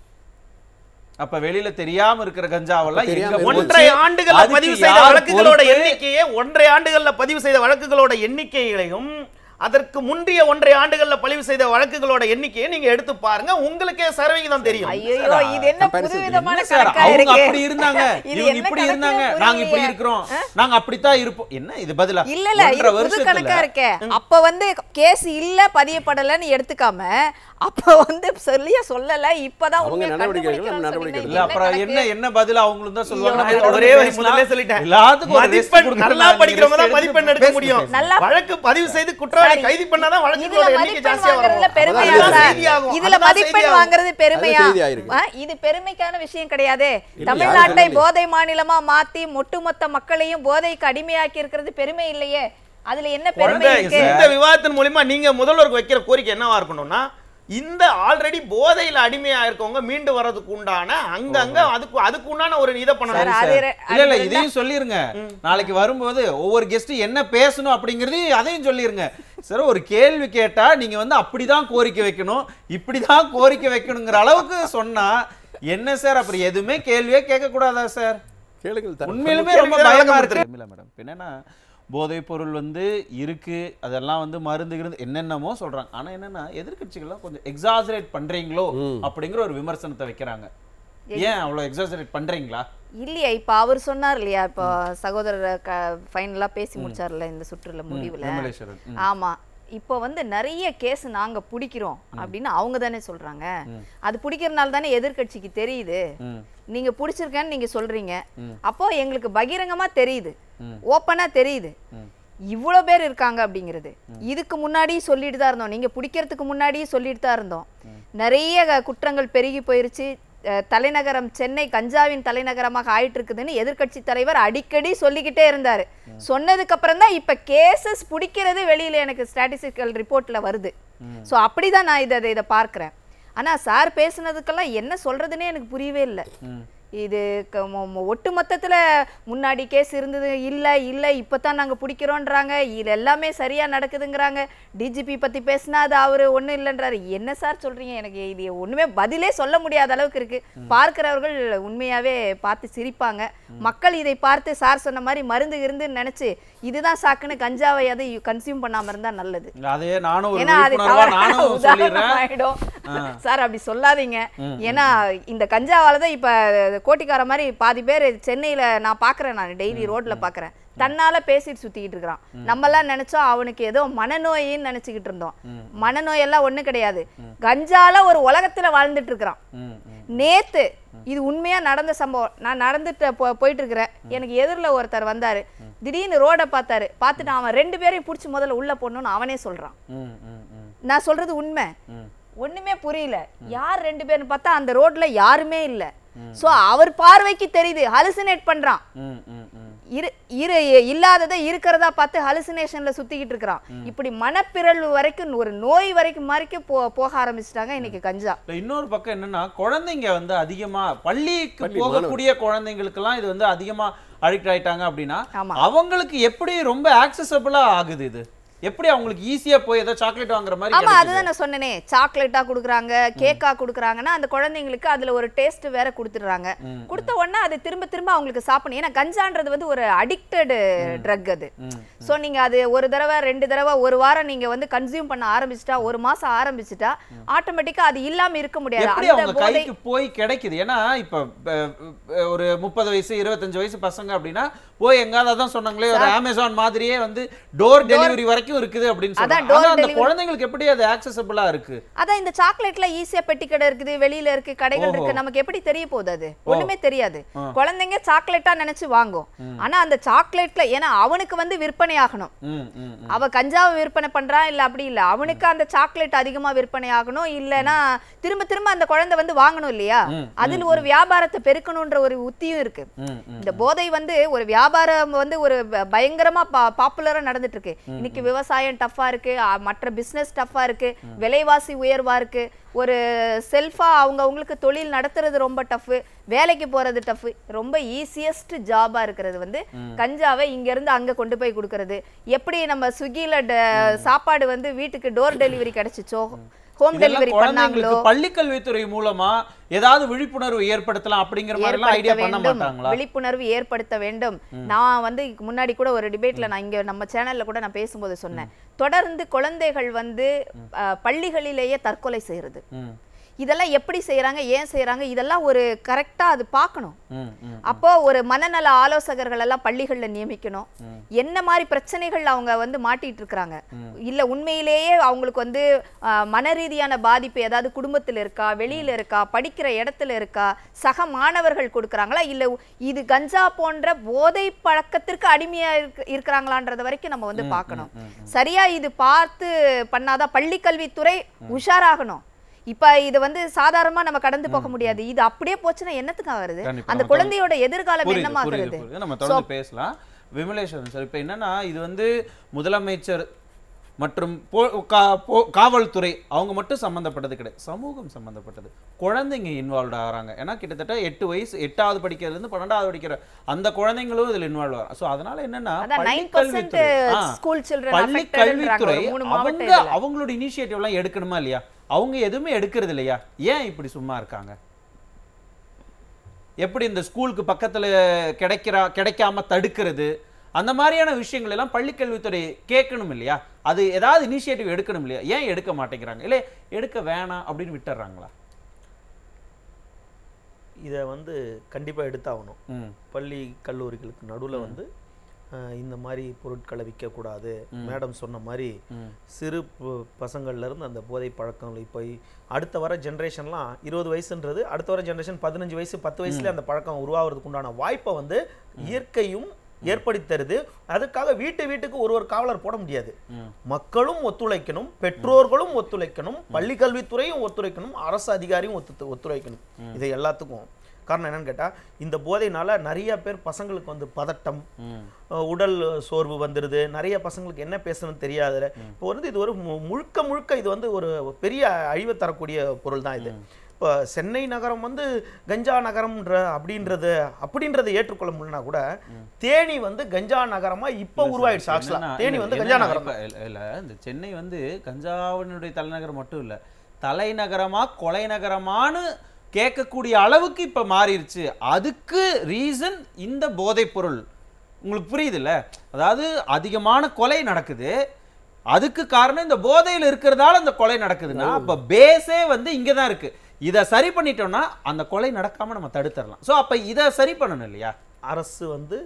அப்ப வெளியில தெரியாம இருக்கிற கஞ்சாவெல்லாம் அப்ப எங்க தெரியாம போச்சு? ஒன்றை ஆண்டுகள்ல அதுக்கு பதிவு செய்த யார் வழக்குகளோட பொறுப்பு? எண்ணிக்கையே ஒன்றை ஆண்டுகள்ல பதிவு செய்த வழக்குகளோட எண்ணிக்கைகளையும் அதற்கு முந்தைய ஒன்றை ஆண்டுகள்ல பதிவு செய்த வழக்குகளோட எண்ணிக்கையை நீங்க எடுத்து பாருங்க உங்களுக்கே சதவிகிதம் தெரியும் ஐயோ இது என்ன comparison புது விதமான என்ன சார் கணக்கா அவங்க இருக்கு அப்படி இருந்தாங்க இது இவங்க என்ன இப்படி கணக்குன்னு இருந்தாங்க நாங்க இப்படி புரியலையே. இருக்கிறோம் நாங்க அப்படித்தான் இருப்போம் என்ன இது பதிலா இல்ல இல்ல இது ஒன்றரை புது வருஷத்துல கணக்கா இருக்கே அப்ப வந்து கேஸ் இல்ல பதியப்படலைன்னு எடுத்துக்காம அப்ப வந்து சொல்லிய சொல்லல இப்பதான் அவங்க உண்மையை நடவடிக்கை எடுக்கல, கண்டுபிடிக்கலாம்னு நடவடிக்கை சொன்னீங்க. இல்ல இது அப்புறம் கணக்கு? என்ன என்ன பதில் அவங்களும் தான் சொல்லுவாங்க ஐயோ, நான் ஒரே தொடர்ந்து வரி பேசலாம். முதல்ல சொல்லிட்டேன். எல்லாத்துக்கும் ஒரு rest மதிப்பெண் கொடுக்கணும். நல்லா நான் படிக்கிறவங்க தான் rest மதிப்பெண் எடுக்க பேசுங்க, முடியும் பேசுங்க. நல்லா- வழக்கு பதிவு செய்து குற்றவாளி சரி. கைது பண்ணாதான் இதுல வழக்குகளோட எண்ணிக்கை மதிப்பெண் ஜாஸ்தியா வாங்குறதுல வரும் பெருமையா அதுதான் சார் செய்தியாகும். இதுல அதுதான் மதிப்பெண் செய்தியாகும். வாங்குறது பெருமையா அதுதான் செய்தியாயிருக்கு. ஆ, இது பெருமைக்கான விஷயம் கிடையாதே இல்ல, தமிழ்நாட்டை யாரும் போதை மாநிலமா மாத்தி ஒட்டுமொத்த மக்களையும் போதைக்கு அடிமையாக்கி இருக்கிறது பெருமை இல்லையே அதுல என்ன பெருமை இந்த இருக்கு இந்த விவாதத்தின் மூலியமா நீங்க முதல்வருக்கு வைக்கிற கோரிக்கை என்னவா இருக்கணும்னா இந்த ஆல்ரெடி போதையில அடிமையா இருக்கவங்க மீண்டு வர்றதுக்கு உண்டான அங்கங்க அதுக்கு அதுக்கு உண்டான ஒரு இதை சார், பண்ணணும் அது ரெ- இல்ல இல்ல அது இதையும் சொல்லிருங்க நாளைக்கு வரும்போது ஒவ்வொரு கெஸ்ட் என்ன பேசணும் அப்படிங்கறதையும் அதையும் சொல்லிருங்க சார் ஒரு கேள்வி கேட்டா நீங்க வந்து அப்படிதான் கோரிக்கை வைக்கணும் இப்படிதான் கோரிக்கை வைக்கணுங்கிற அளவுக்கு சொன்னா என்ன சார் அப்புறம் எதுவுமே கேள்வியே கேட்க கூடாதா சார் கேளுங்கள் தர- உண்மையிலுமே ரொம்ப கேள்விக்கு பயமா விளக்கம் இருக்கு இல்ல மேடம் என்னன்னா போதைப் பொருள் வந்து இருக்கு அதெல்லாம் வந்து மருந்து கிருந்து என்னென்னமோ சொல்றாங்க ஆனா என்னன்னா எதிர்க்கட்சிகள்லாம் கொஞ்சம் எக்ஸாஜரேட் பண்றீங்களோ அப்படிங்கிற ஒரு விமர்சனத்தை வைக்கிறாங்க ஏன் அவ்வளவு எக்ஸாஜரேட் பண்றீங்களா இல்லையா இப்ப அவர் சொன்னார் இல்லையா இப்போ சகோதரர் ஃபைனலா பேசி முடிச்சார்ல இந்த சுற்றுல முடிவுல விமலேஸ்வரன் ம். ஆமா இப்போ வந்து நிறைய கேஸ் நாங்க பிடிக்கிறோம் அப்படின்னு அவங்க தானே சொல்றாங்க அது பிடிக்கிறனால தானே எதிர்க்கட்சிக்கு தெரியுது ம். நீங்க பிடிச்சிருக்கேன்னு நீங்க சொல்றீங்க அப்போ எங்களுக்கு பகிரங்கமா தெரியுது ஓப்பனா தெரியுது இவ்வளோ பேர் இருக்காங்க அப்படிங்கிறது இதுக்கு முன்னாடி சொல்லிட்டு தான் இருந்தோம் நீங்க பிடிக்கிறதுக்கு முன்னாடியே சொல்லிட்டு தான் இருந்தோம் நிறைய க- குற்றங்கள் பெருகி போயிருச்சு அஹ், தலைநகரம் சென்னை கஞ்சாவின் தலைநகரமாக ஆயிட்டு இருக்குதுன்னு எதிர்க்கட்சி தலைவர் அடிக்கடி சொல்லிக்கிட்டே இருந்தாரு சொன்னதுக்கு அப்புறம் தான் இப்ப கேசஸ் பிடிக்கிறது வெளியில எனக்கு ஸ்டாட்டிஸ்டிக்கல் ரிப்போர்ட்ல வருது ஸோ அப்படிதான் நான் இதை இதை பார்க்கிறேன் ஆனா சார் பேசுனதுக்கெல்லாம் என்ன சொல்றதுன்னே எனக்கு புரியவே இல்லை இது க- மொ- மொ- ஒட்டு மொத்தத்துல முன்னாடி கேஸ் இருந்தது இல்ல இல்ல இப்பதான் நாங்க பிடிக்கிறோன்றாங்க இது எல்லாமே சரியா நடக்குதுங்கிறாங்க டிஜிபி பத்தி பேசினா அது அவரு ஒண்ணும் இல்லைன்றாரு என்ன சார் சொல்றீங்க எனக்கு இது ஒண்ணுமே பதிலே சொல்ல முடியாத அளவுக்கு இருக்கு பார்க்கிறவர்கள் உண்மையாவே பார்த்து சிரிப்பாங்க மக்கள் இதை பார்த்து சார் சொன்ன மாதிரி மருந்து இருந்து நினைச்சு இதுதான் சாக்குன்னு கஞ்சாவை அதை கன்சியூம் பண்ணாம இருந்தா நல்லது அதே நானும் ஒரு ஏன்னா அது விழிப்புணர்வா தவறான நானும் உதாரணம் சொல்லிடுறேன் ஆயிடும் சார் அப்படி சொல்லாதீங்க ஏன்னா இந்த கஞ்சாவால தான் இப்ப கோட்டிக்கார மாதிரி பாதி பேர் சென்னையில நான் பாக்குறேன் நான் டெய்லி ரோட்ல பாக்குறேன் தன்னால பேசிட்டு சுத்திக்கிட்டு இருக்கிறான் நம்ம எல்லாம் நினைச்சோம் அவனுக்கு ஏதோ மனநோயின்னு நினைச்சுக்கிட்டு இருந்தோம் மனநோய் எல்லாம் ஒண்ணு கிடையாது கஞ்சால ஒரு உலகத்துல வாழ்ந்துட்டு இருக்கிறான் ம், ம். நேத்து இது உண்மையா நடந்த சம்பவம் நான் நடந்துட்டு போ போயிட்டு இருக்கிறேன் எனக்கு எதிரில் ஒருத்தர் வந்தாரு திடீர்னு ரோட பார்த்தாரு பார்த்துட்டு அவன் ரெண்டு பேரையும் பிடிச்சி முதல்ல உள்ள போடணும்னு அவனே சொல்றான் ம், ம், ம். நான் சொல்றது உண்மை ம். ஒண்ணுமே புரியல யார் ரெண்டு பேர்னு பார்த்தா அந்த ரோட்ல யாருமே இல்ல சோ அவர் பார்வைக்கு தெரியுது ஹலுசினேட் பண்றான் ம், ம், ம். இரு இரு இல்லாததை இருக்கிறதா பார்த்து ஹலுசினேஷன்ல சுத்திக்கிட்டு இருக்கிறான் இப்படி மனப்பிறழ்வு வரைக்கும் ஒரு நோய் வரைக்கும் வரைக்கும் போ போக ஆரம்பிச்சிட்டாங்க இன்னைக்கு கஞ்சா இல்ல, இன்னொரு பக்கம் என்னன்னா குழந்தைங்க வந்து அதிகமா பள்ளிக்கு போகக்கூடிய குழந்தைங்களுக்கெல்லாம் இது வந்து அதிகமா அடிக்ட் ஆயிட்டாங்க அப்படின்னா ஆமா. அவங்களுக்கு எப்படி ரொம்ப ஆக்சசபிளா ஆகுது இது எப்படி அவங்களுக்கு ஈஸியா போய் ஏதோ சாக்லேட் வாங்குற மாதிரி ஆமா கிடைக்குது? அதுதான் நான் சொன்னேனே சாக்லேட்டா குடுக்குறாங்க கேக்கா குடுக்குறாங்கன்னா அந்த குழந்தைங்களுக்கு அதுல ஒரு டேஸ்ட் வேற கொடுத்துடுறாங்க கொடுத்த உடனே அது திரும்ப திரும்ப அவங்களுக்கு சாப்பிடணும் ஏன்னா கஞ்சான்றது வந்து ஒரு அடிக்டட் ட்ரக் அது ம். சோ நீங்க அது ஒரு தடவை ரெண்டு தடவை ஒரு வாரம் நீங்க வந்து கன்சியூம் பண்ண ஆரம்பிச்சிட்டா ஒரு மாசம் ஆரம்பிச்சிட்டா ஆட்டோமேட்டிக்கா அது இல்லாம இருக்க முடியாது எப்படி அந்த அவங்க போதை கைக்கு போய் கிடைக்குது ஏன்னா இப்ப அஹ், அஹ், ஒரு முப்பது வயசு இருபத்தஞ்சு வயசு பசங்க அப்படின்னா போய் எங்காவது அதான் சொன்னாங்களே ஒரு அமேசான் மாதிரியே வந்து டோர் டெலிவரி வரைக்கும் இருக்குது அப்படின்னு அதான் சொல்றாங்க door ஆனா அந்த delivery. குழந்தைங்களுக்கு எப்படி அது ஆக்சசபிளா இருக்கு அதான் இந்த சாக்லேட்ல ஈஸியா பெட்டி கடை இருக்குது வெளியில இருக்கு கடைகள் ஓஹோ. இருக்கு நமக்கு எப்படி தெரிய போகுது அது ஒண்ணுமே தெரியாது குழந்தைங்க சாக்லேட்டா நினைச்சு வாங்கும் ஆனா அந்த சாக்லேட்ல ஏன்னா அவனுக்கு வந்து விற்பனை ஆகணும் ம், ம், ம். அவ கஞ்சாவை விற்பனை பண்றான் இல்ல அப்படி இல்ல அவனுக்கு அந்த சாக்லேட் அதிகமா விற்பனை ஆகணும் இல்லனா திரும்ப திரும்ப அந்த குழந்தை வந்து வாங்கணும் இல்லையா அதுல ஒரு வியாபாரத்தை பெருக்கணும்ன்ற ஒரு உத்தியும் இருக்கு ம், ம். இந்த போதை வந்து ஒரு வியாபாரம் வந்து ஒரு ப- பயங்கரமா பாப்புலரா நடந்துட்டு இருக்கு இன்னைக்கு விவசாயம் டஃப்பா இருக்கு அ, மற்ற பிசினஸ் டஃப்பா இருக்கு விலைவாசி உயர்வா இருக்கு ஒரு செல்ஃபா அவங்க அவங்களுக்கு தொழில் நடத்துறது ரொம்ப டஃப் வேலைக்கு போறது டஃப் ரொம்ப ஈஸியஸ்ட் ஜாபா இருக்கிறது வந்து கஞ்சாவை இங்க இருந்து அங்க கொண்டு போய் கொடுக்கறது எப்படி நம்ம ஸ்விக்கில ட- சாப்பாடு வந்து வீட்டுக்கு டோர் டெலிவரி கிடைச்சிச்சோ ஹோம் இதெல்லாம் டெலிவரி பண்ணாங்களோ குழந்தைங்களுக்கு பள்ளி கல்வித்துறை மூலமா ஏதாவது விழிப்புணர்வு ஏற்படுத்தலாம் அப்படிங்கிற மாதிரி எல்லாம் ஐடியா ஏற்படுத்த பண்ண வேண்டும் மாட்டாங்களா விழிப்புணர்வு ஏற்படுத்த வேண்டும் நான் வந்து முன்னாடி கூட ஒரு டிபேட்ல நான் இங்க நம்ம சேனல்ல கூட நான் பேசும்போது சொன்னேன் தொடர்ந்து குழந்தைகள் வந்து அஹ், பள்ளிகளிலேயே தற்கொலை செய்யறது ம், இதெல்லாம் எப்படி செய்யறாங்க ஏன் செய்யறாங்க இதெல்லாம் ஒரு கரெக்டா அது பார்க்கணும் ம், ம். அப்போ ஒரு மனநல ஆலோசகர்கள் எல்லாம் பள்ளிகள்ல நியமிக்கணும் என்ன மாதிரி பிரச்சனைகள் அவங்க வந்து மாட்டிட்டு இருக்கிறாங்க இல்ல உண்மையிலேயே அவங்களுக்கு வந்து ஆஹ், மன ரீதியான பாதிப்பு ஏதாவது குடும்பத்துல இருக்கா வெளியில இருக்கா படிக்கிற இடத்துல இருக்கா சக மாணவர்கள் கொடுக்கறாங்களா இல்ல இது கஞ்சா போன்ற போதை பழக்கத்திற்கு அடிமையா இருக்க- இருக்கிறாங்களான்றத வரைக்கும் நம்ம வந்து பார்க்கணும் சரியா இது பார்த்து பண்ணாதான் பள்ளி கல்வித்துறை உஷாராகணும் இப்ப இது வந்து சாதாரணமா நம்ம கடந்து போக முடியாது இது அப்படியே போச்சுன்னா என்னத்துக்கு ஆகுறது கண்டிப்பா, அந்த நம்ம குழந்தையோட எதிர்காலம் புரியுது, புரியுது, என்னமாகிறது புரியுது. நம்ம தொடர்ந்து பேசலாம் விமலேஸ்வரன் சார் இப்போ என்னன்னா இது வந்து முதலமைச்சர் மற்றும் போ- கா- போ- காவல்துறை அவங்க மட்டும் சம்மந்தப்பட்டது கிடையாது சமூகம் சம்மந்தப்பட்டது குழந்தைங்க இன்வால்வ் ஆகிறாங்க ஏன்னா கிட்டத்தட்ட எட்டு வயசு எட்டாவது படிக்கிறதுல இருந்து பன்னெண்டாவது படிக்கிற அந்த குழந்தைங்களும் இதுல இன்வால்வ் ஆகிறாங்க ஸோ அதனால என்னன்னா அதான் பள்ளி 9% கல்வித்துறை ஆ, school children பள்ளி affected ன்றாங்க. கல்வித்துறை ஒரு மூணு மாவட்ட அவங்க இதுல. அவங்களோட இனிஷியேட்டிவ் எல்லாம் எடுக்கணுமா இல்லையா அவங்க எதுவுமே எடுக்கிறது இல்லையா ஏன் இப்படி சும்மா இருக்காங்க எப்படி இந்த ஸ்கூலுக்கு பக்கத்துல கிடைக்கிறா கிடைக்காம தடுக்கிறது அந்த மாதிரியான விஷயங்கள் எல்லாம் பள்ளிக்கல்வித்துறை கேட்கணும் இல்லையா அது ஏதாவது இனிஷியேட்டிவ் எடுக்கணும் இல்லையா ஏன் எடுக்க மாட்டேங்கிறாங்க இல்லை எடுக்க வேணாம் அப்படின்னு விட்டுறாங்களா இதை வந்து கண்டிப்பாக எடுத்தாகணும் ம் பள்ளி கல்லூரிகளுக்கு நடுவில் வந்து அஹ், இந்த மாதிரி பொருட்களை விற்கக்கூடாது மேடம் சொன்ன மாதிரி ம். சிறு ப- பசங்கள்ல இருந்து அந்த போதை பழக்கம் இப்போ அடுத்த வர ஜென்ரேஷன்லாம் இருபது வயசுன்றது அடுத்த வர ஜென்ரேஷன் பதினஞ்சு வயசு பத்து வயசுல அந்த பழக்கம் உருவாகிறதுக்கு உண்டான வாய்ப்பை வந்து இயற்கையும் ஏற்படுத்தி தருது அதுக்காக வீட்டு வீட்டுக்கு ஒரு ஒரு காவலர் போட முடியாது மக்களும் ஒத்துழைக்கணும் பெற்றோர்களும் ஒத்துழைக்கணும் பள்ளி கல்வித்துறையும் ஒத்துழைக்கணும் அரசு அதிகாரியும் ஒத்து ஒத்துழைக்கணும் இது எல்லாத்துக்கும் காரணம் என்னன்னு கேட்டா இந்த போதைனால நிறைய பேர் பசங்களுக்கு வந்து பதட்டம் அஹ் உடல் சோர்வு வந்துடுது நிறைய பசங்களுக்கு என்ன பேசணும்னு தெரியாது இப்போ வந்து இது ஒரு மு- முழுக்க முழுக்க இது வந்து ஒரு பெரிய அழிவை தரக்கூடிய பொருள் தான் இது இப்போ சென்னை நகரம் வந்து கஞ்சா நகரம்ன்ற அப்படின்றது அப்படின்றத ஏற்றுக்கொள்ள முடியலனா கூட தேனி வந்து கஞ்சா நகரமா இப்போ உருவாயிடுச்சு ஆக்சுவலா என்னன்னா- தேனி இல்ல, வந்து என்னன்னா கஞ்சா நகரம் இப்ப இல்ல, இல்ல இந்த சென்னை வந்து கஞ்சாவினுடைய தலைநகரம் மட்டும் இல்ல தலைநகரமா கொலை நகரமான்னு கேட்கக்கூடிய அளவுக்கு இப்ப மாறிடுச்சு அதுக்கு ரீசன் இந்த போதைப் பொருள் உங்களுக்கு புரியுதுல்ல அதாவது அதிகமான கொலை நடக்குது அதுக்கு காரணம் இந்த போதையில இருக்கிறதால இந்த கொலை நடக்குதுன்னா அப்ப பேஸே வந்து இங்க தான் இருக்கு இதை சரி பண்ணிட்டோம்னா அந்த கொலை நடக்காம நம்ம தடுத்துடலாம் சோ அப்ப இதை சரி பண்ணணும் இல்லையா அரசு வந்து